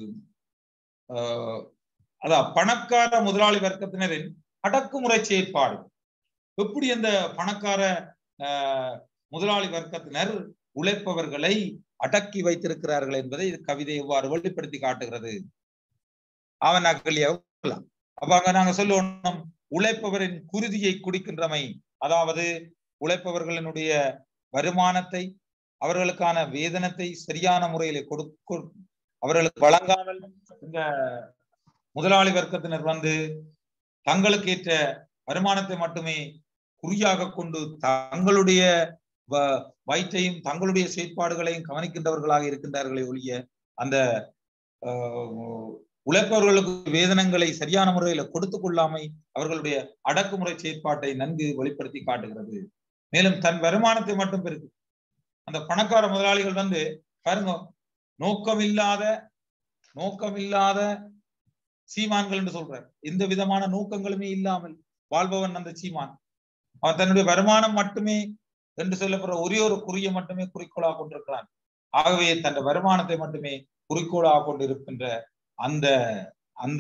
S2: அதான் பணக்கார முதலாளி வர்க்கத்தினரின் அடக்குமுறை செயற்பாடு எப்படி அந்த பணக்கார முதலாளி வர்க்கத்தினர் உழைப்பவர்களை அடக்கி வைத்திருக்கிறார்கள் என்பதை இது கவிதை எவ்வாறு வெளிப்படுத்தி காட்டுகிறது அவன் அக்கலியாக அப்ப அங்க நாங்க சொல்லுவோம் உழைப்பவரின் குருதியை குடிக்கின்றமை அதாவது உழைப்பவர்களினுடைய வருமானத்தை அவர்களுக்கான வேதனத்தை சரியான முறையில கொடுக்க அவர்களுக்கு வழங்காமல் இந்த முதலாளி வர்க்கத்தினர் வந்து தங்களுக்கு ஏற்ற வருமானத்தை மட்டுமே குறியாக கொண்டு தங்களுடைய வயிற்றையும் தங்களுடைய செயற்பாடுகளையும் கவனிக்கின்றவர்களாக இருக்கின்றார்களே ஒழிய அந்த ஆஹ், உழைப்பவர்களுக்கு வேதனங்களை சரியான முறையில கொடுத்து கொள்ளாமை அவர்களுடைய அடக்குமுறை செயற்பாட்டை நன்கு வெளிப்படுத்தி காட்டுகிறது மேலும் தன் வருமானத்தை மட்டும் பெருக்கு அந்த பணக்கார முதலாளிகள் வந்து பாருங்க நோக்கமில்லாத நோக்கமில்லாத சீமான்கள் என்று சொல்றார் எந்த விதமான நோக்கங்களுமே இல்லாமல் வாழ்பவன் அந்த சீமான் அவன் தன்னுடைய வருமானம் மட்டுமே என்று சொல்லப்படுற ஒரே ஒரு குறியை மட்டுமே குறிக்கோளாக கொண்டிருக்கிறான் ஆகவே தன் வருமானத்தை மட்டுமே குறிக்கோளாக கொண்டிருக்கின்ற அந்த அந்த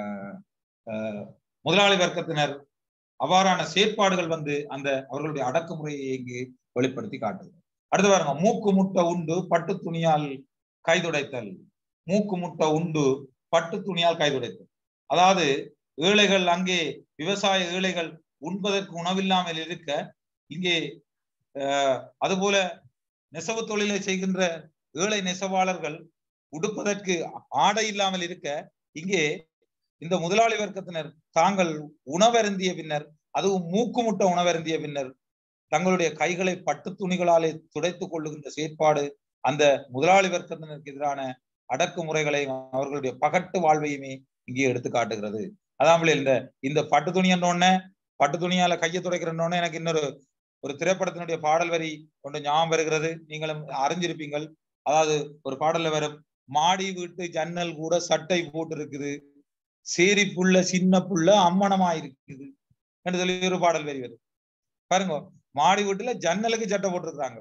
S2: அஹ், முதலாளி வர்க்கத்தினர் அவ்வாறான செயற்பாடுகள் வந்து அந்த அவர்களுடைய அடக்குமுறையை இங்கு வெளிப்படுத்தி காட்டுது அடுத்து பாருங்க மூக்கு முட்டை உண்டு பட்டு துணியால் கைதுடைத்தல் மூக்கு முட்டை உண்டு பட்டு துணியால் கைதுடைத்தல் அதாவது ஏழைகள் அங்கே விவசாய ஏழைகள் உண்பதற்கு உணவில்லாமல் இருக்க இங்கே அஹ், அதுபோல நெசவு தொழிலை செய்கின்ற ஏழை நெசவாளர்கள் உடுப்பதற்கு ஆடை இல்லாமல் இருக்க இங்கே இந்த முதலாளி வர்க்கத்தினர் தாங்கள் உணவருந்திய பின்னர் அதுவும் மூக்குமுட்ட உணவருந்திய பின்னர் தங்களுடைய கைகளை பட்டு துணிகளாலே துடைத்துக் கொள்ளுகின்ற செயற்பாடு அந்த முதலாளி வர்க்கத்தினருக்கு எதிரான அடக்குமுறைகளை அவர்களுடைய பகட்டு வாழ்வையுமே இங்கே எடுத்து காட்டுகிறது அதான் இந்த இந்த பட்டு துணி உடனே பட்டு துணியால கையை துடைக்கிறோன்னு எனக்கு இன்னொரு ஒரு திரைப்படத்தினுடைய பாடல் வரி ஒன்று ஞாபகம் வருகிறது நீங்களும் அறிஞ்சிருப்பீங்கள் அதாவது ஒரு பாடல்ல வரும் மாடி வீட்டு ஜன்னல் கூட சட்டை போட்டு இருக்குது சேரி புள்ள சின்ன புள்ள அம்மனமா இருக்குது என்று சொல்லி ஒரு பாடல் வரி வருது பாருங்க மாடி வீட்டுல ஜன்னலுக்கு சட்டை போட்டிருக்கிறாங்க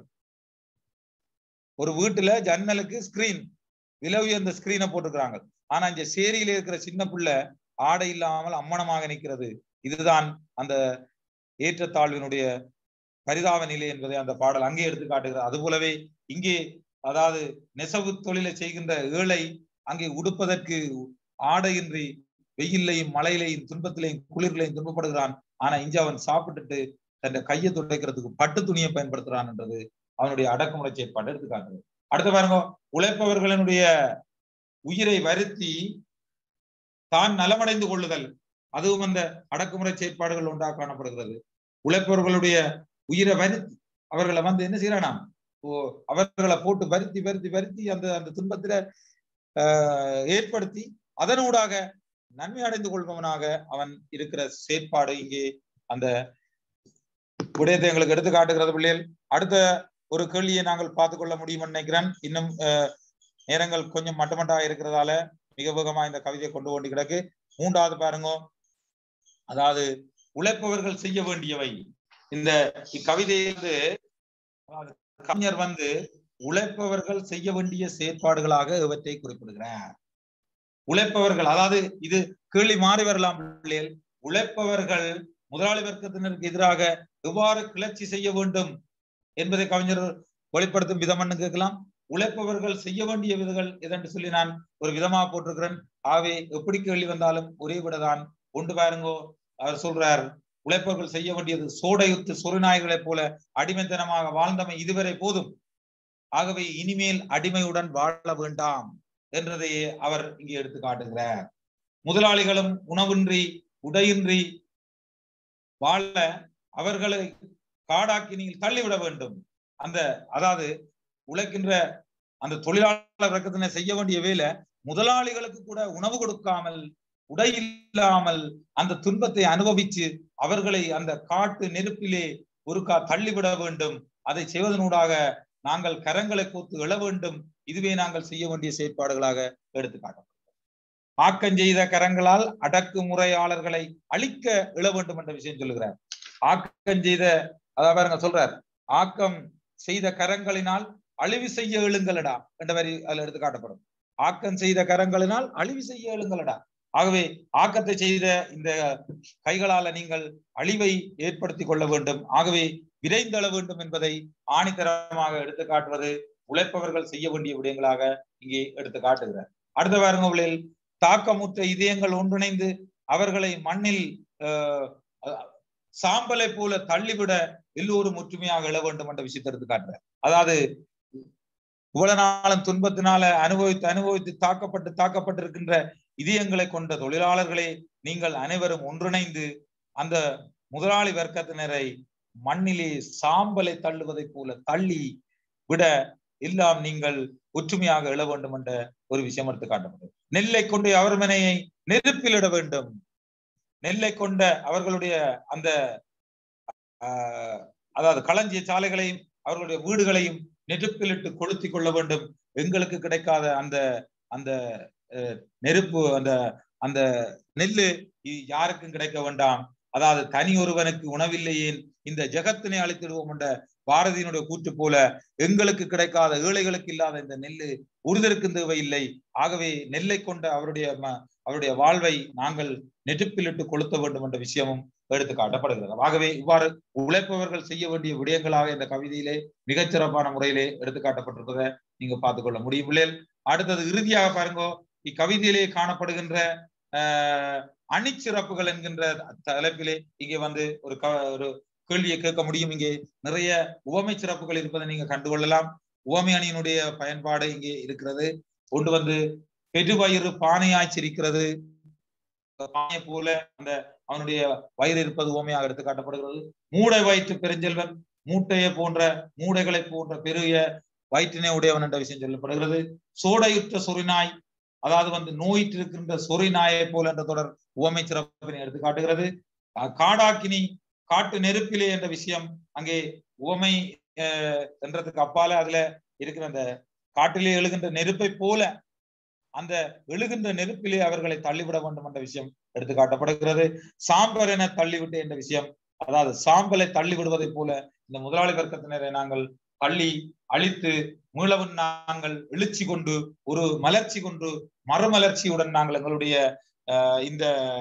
S2: ஒரு வீட்டுல ஜன்னலுக்கு ஸ்கிரீன் விலை உயர்ந்த ஸ்கிரீனை போட்டிருக்கிறாங்க ஆனா இந்த சேரியில இருக்கிற சின்ன புள்ள ஆடை இல்லாமல் அம்மனமாக நிற்கிறது இதுதான் அந்த ஏற்றத்தாழ்வினுடைய பரிதாப நிலை என்பதை அந்த பாடல் அங்கே எடுத்து காட்டுகிறது அது போலவே இங்கே அதாவது நெசவு தொழிலை செய்கின்ற ஏழை அங்கே உடுப்பதற்கு ஆடையின்றி வெயிலையும் மழையிலையும் துன்பத்திலையும் குளிர்லையும் துன்பப்படுகிறான் ஆனா இங்க அவன் சாப்பிட்டுட்டு தன் கையை துடைக்கிறதுக்கு பட்டு துணியை பயன்படுத்துறான் என்றது அவனுடைய அடக்குமுறை செயற்பாடு எடுத்து காட்டுறது அடுத்து பாருங்க உழைப்பவர்களினுடைய உயிரை வருத்தி தான் நலமடைந்து கொள்ளுதல் அதுவும் அந்த அடக்குமுறை செயற்பாடுகள் ஒன்றாக காணப்படுகிறது உழைப்பவர்களுடைய உயிரை வருத்தி அவர்களை வந்து என்ன செய்யறானாம் ஓ அவர்களை போட்டு வருத்தி வருத்தி வருத்தி அந்த அந்த துன்பத்தில ஆஹ் ஏற்படுத்தி அதனூடாக நன்மை அடைந்து கொள்பவனாக அவன் இருக்கிற செயற்பாடு இங்கே அந்த விடயத்தை எங்களுக்கு எடுத்து காட்டுகிறது பிள்ளைகள் அடுத்த ஒரு கேள்வியை நாங்கள் பார்த்து கொள்ள முடியும்னு நினைக்கிறேன் இன்னும் நேரங்கள் கொஞ்சம் மட்டமட்டா இருக்கிறதால மிக வேகமா இந்த கவிதையை கொண்டு கொண்டு கிடக்கு மூன்றாவது பாருங்க அதாவது உழைப்பவர்கள் செய்ய வேண்டியவை இந்த இக்கவிதையிலிருந்து கவிஞர் வந்து உழைப்பவர்கள் செய்ய வேண்டிய செயற்பாடுகளாக இவற்றை குறிப்பிடுகிறார் உழைப்பவர்கள் அதாவது இது கேள்வி மாறி வரலாம் பிள்ளைகள் உழைப்பவர்கள் முதலாளி வர்க்கத்தினருக்கு எதிராக எவ்வாறு கிளர்ச்சி செய்ய வேண்டும் என்பதை கவிஞர் வெளிப்படுத்தும் விதம்னு கேட்கலாம் உழைப்பவர்கள் செய்ய வேண்டிய விதங்கள் எதென்று சொல்லி நான் ஒரு விதமா போட்டிருக்கிறேன் ஆகவே எப்படி கேள்வி வந்தாலும் ஒரே விடதான் ஒன்று பாருங்கோ அவர் சொல்றார் உழைப்பவர்கள் செய்ய வேண்டியது சோடையுத்து சொருநாய்களைப் போல அடிமைத்தனமாக வாழ்ந்தமை இதுவரை போதும் ஆகவே இனிமேல் அடிமையுடன் வாழ வேண்டாம் என்றதையே அவர் இங்கே எடுத்து காட்டுகிறார் முதலாளிகளும் உணவின்றி உடையின்றி வாழ அவர்களை காடாக்கி நீங்கள் தள்ளிவிட வேண்டும் அந்த அதாவது உழைக்கின்ற அந்த தொழிலாளர் வர்க்கத்தினை செய்ய வேண்டிய வேலை முதலாளிகளுக்கு கூட உணவு கொடுக்காமல் உடை இல்லாமல் அந்த துன்பத்தை அனுபவிச்சு அவர்களை அந்த காட்டு நெருப்பிலே ஒருக்கா தள்ளிவிட வேண்டும் அதை செய்வதனூடாக நாங்கள் கரங்களை கோத்து எழ வேண்டும் இதுவே நாங்கள் செய்ய வேண்டிய செயற்பாடுகளாக எடுத்து காட்டப்படும் ஆக்கஞ்செய்த கரங்களால் அடக்குமுறையாளர்களை அழிக்க எழ வேண்டும் என்ற விஷயம் சொல்லுகிறார் ஆக்கஞ்செய்த அதாவது பாருங்க சொல்றார் ஆக்கம் செய்த கரங்களினால் அழிவு செய்ய எழுங்களடா என்ற வரி அதுல எடுத்து காட்டப்படும் ஆக்கம் செய்த கரங்களினால் அழிவு செய்ய எழுங்களடா ஆகவே ஆக்கத்தை செய்த இந்த கைகளால நீங்கள் அழிவை ஏற்படுத்தி கொள்ள வேண்டும் ஆகவே விரைந்தள வேண்டும் என்பதை ஆணித்தரமாக எடுத்து காட்டுவது உழைப்பவர்கள் செய்ய வேண்டிய விடயங்களாக இங்கே எடுத்து காட்டுகிறார் அடுத்த வாரங்களில் தாக்கமுற்ற இதயங்கள் ஒன்றிணைந்து அவர்களை மண்ணில் சாம்பலை போல தள்ளிவிட எல்லோரும் ஒற்றுமையாக எழ வேண்டும் என்ற விஷயத்தை எடுத்து காட்டுறார் அதாவது இவ்வளவு நாளும் துன்பத்தினால அனுபவித்து அனுபவித்து தாக்கப்பட்டு தாக்கப்பட்டிருக்கின்ற இதயங்களை கொண்ட தொழிலாளர்களே நீங்கள் அனைவரும் ஒன்றிணைந்து அந்த முதலாளி வர்க்கத்தினரை மண்ணிலே சாம்பலை தள்ளுவதை போல தள்ளி விட எல்லாம் நீங்கள் ஒற்றுமையாக எழ வேண்டும் என்ற ஒரு விஷயம் எடுத்து காட்டப்பட்டது நெல்லை கொண்டு அவர்மனையை நெருப்பிலிட வேண்டும் நெல்லை கொண்ட அவர்களுடைய அந்த ஆஹ், அதாவது களஞ்சிய சாலைகளையும் அவர்களுடைய வீடுகளையும் நெருப்பிலிட்டு கொளுத்தி கொள்ள வேண்டும் எங்களுக்கு கிடைக்காத அந்த அந்த அஹ், நெருப்பு அந்த அந்த நெல்லு இ- யாருக்கும் கிடைக்க வேண்டாம் அதாவது தனி ஒருவனுக்கு உணவில்லையேன் இந்த ஜெகத்தினை அழித்திடுவோம் என்ற பாரதியினுடைய கூற்று போல எங்களுக்கு கிடைக்காத ஏழைகளுக்கு இல்லாத இந்த நெல்லு ஒருதருக்கும் தேவையில்லை ஆகவே நெல்லை கொண்ட அவருடைய ம- அவருடைய வாழ்வை நாங்கள் நெருப்பிலிட்டு கொளுத்த வேண்டும் என்ற விஷயமும் எடுத்து காட்டப்படுகிறது ஆகவே இவ்வாறு உழைப்பவர்கள் செய்ய வேண்டிய விடயங்களாக இந்த கவிதையிலே மிகச்சிறப்பான முறையிலே எடுத்து காட்டப்பட்டிருப்பதை நீங்க பார்த்துக்கொள்ள முடியும் பிள்ளைகள் அடுத்தது இறுதியாக பாருங்க இக்கவிதையிலே காணப்படுகின்ற ஆஹ் அணிச்சிறப்புகள் என்கின்ற தலைப்பிலே இங்கே வந்து ஒரு க ஒரு கேள்வியை கேட்க முடியும் இங்கே நிறைய உவமை சிறப்புகள் இருப்பதை நீங்க கண்டுகொள்ளலாம் உவமை அணியினுடைய பயன்பாடு இங்கே இருக்கிறது ஒன்று வந்து பெருவயிறு பானையாய் சிரிக்கிறது பானை போல அந்த அவனுடைய வயிறு இருப்பது உவமையாக எடுத்து காட்டப்படுகிறது மூடை வயிற்று பெருஞ்செல்வன் மூட்டையை போன்ற மூடைகளை போன்ற பெரிய வயிற்றினை உடையவன் என்ற விஷயம் சொல்லப்படுகிறது சோடையுற்ற சொறிநாய் அதாவது வந்து நோயிற்று இருக்கின்ற சொறி நாயை போல என்ற தொடர் உவமை சிறப்பினை எடுத்து காட்டுகிறது அஹ் காடாக்கினி காட்டு நெருப்பிலே என்ற விஷயம் அங்கே உவமை அஹ், என்றதுக்கு அப்பால அதுல இருக்கிற அந்த காட்டிலே எழுகின்ற நெருப்பை போல அந்த எழுகின்ற நெருப்பிலே அவர்களை தள்ளிவிட வேண்டும் என்ற விஷயம் எடுத்து காட்டப்படுகிறது சாம்பர் என தள்ளிவிட்டு என்ற விஷயம் அதாவது சாம்பலை தள்ளி விடுவதை போல இந்த முதலாளி வர்க்கத்தினரை நாங்கள் தள்ளி அழித்து மீளவும் நாங்கள் எழுச்சி கொண்டு ஒரு மலர்ச்சி கொண்டு மறுமலர்ச்சியுடன் நாங்கள் எங்களுடைய அஹ், இந்த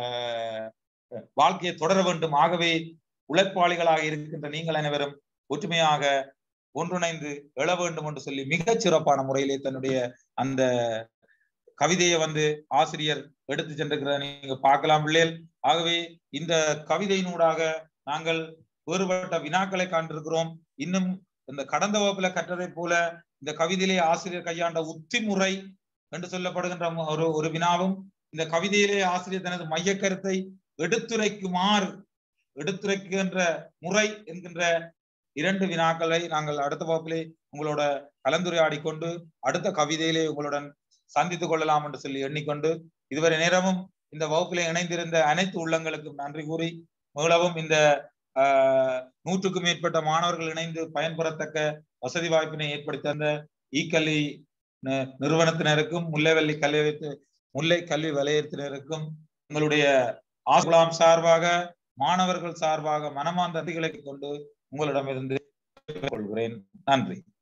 S2: அஹ், வாழ்க்கையை தொடர வேண்டும் ஆகவே உழைப்பாளிகளாக இருக்கின்ற நீங்கள் அனைவரும் ஒற்றுமையாக ஒன்றிணைந்து எழ வேண்டும் என்று சொல்லி மிகச் சிறப்பான முறையிலே தன்னுடைய அந்த கவிதையை வந்து ஆசிரியர் எடுத்து சென்றிருக்கிறத நீங்க பார்க்கலாம் பிள்ளைகள் ஆகவே இந்த கவிதையினூடாக நாங்கள் வேறுபட்ட வினாக்களை காண்டிருக்கிறோம் இன்னும் இந்த கடந்த வகுப்புல கற்றதை போல இந்த கவிதையிலே ஆசிரியர் கையாண்ட உத்தி முறை என்று சொல்லப்படுகின்ற மு- ஒரு ஒரு வினாவும் இந்த கவிதையிலே ஆசிரியர் தனது மைய கருத்தை எடுத்துரைக்குமாறு எடுத்துரைக்கின்ற முறை என்கின்ற இரண்டு வினாக்களை நாங்கள் அடுத்த வகுப்பிலே உங்களோட கலந்துரையாடி கொண்டு அடுத்த கவிதையிலே உங்களுடன் சந்தித்துக் கொள்ளலாம் என்று சொல்லி எண்ணிக்கொண்டு இதுவரை நேரமும் இந்த வகுப்பிலே இணைந்திருந்த அனைத்து உள்ளங்களுக்கும் நன்றி கூறி மீளவும் இந்த ஆஹ், நூற்றுக்கும் மேற்பட்ட மாணவர்கள் இணைந்து பயன்பெறத்தக்க வசதி வாய்ப்பினை ஏற்படுத்தி தந்த ஈக்கல்வி நி- நிறுவனத்தினருக்கும் முல்லைவள்ளி கல்வி முல்லை கல்வி வலயத்தினருக்கும் உங்களுடைய ஆசுலாம் சார்பாக மாணவர்கள் சார்பாக மனமார்ந்த நன்றிகளை கொண்டு உங்களிடமிருந்து கொள்கிறேன் நன்றி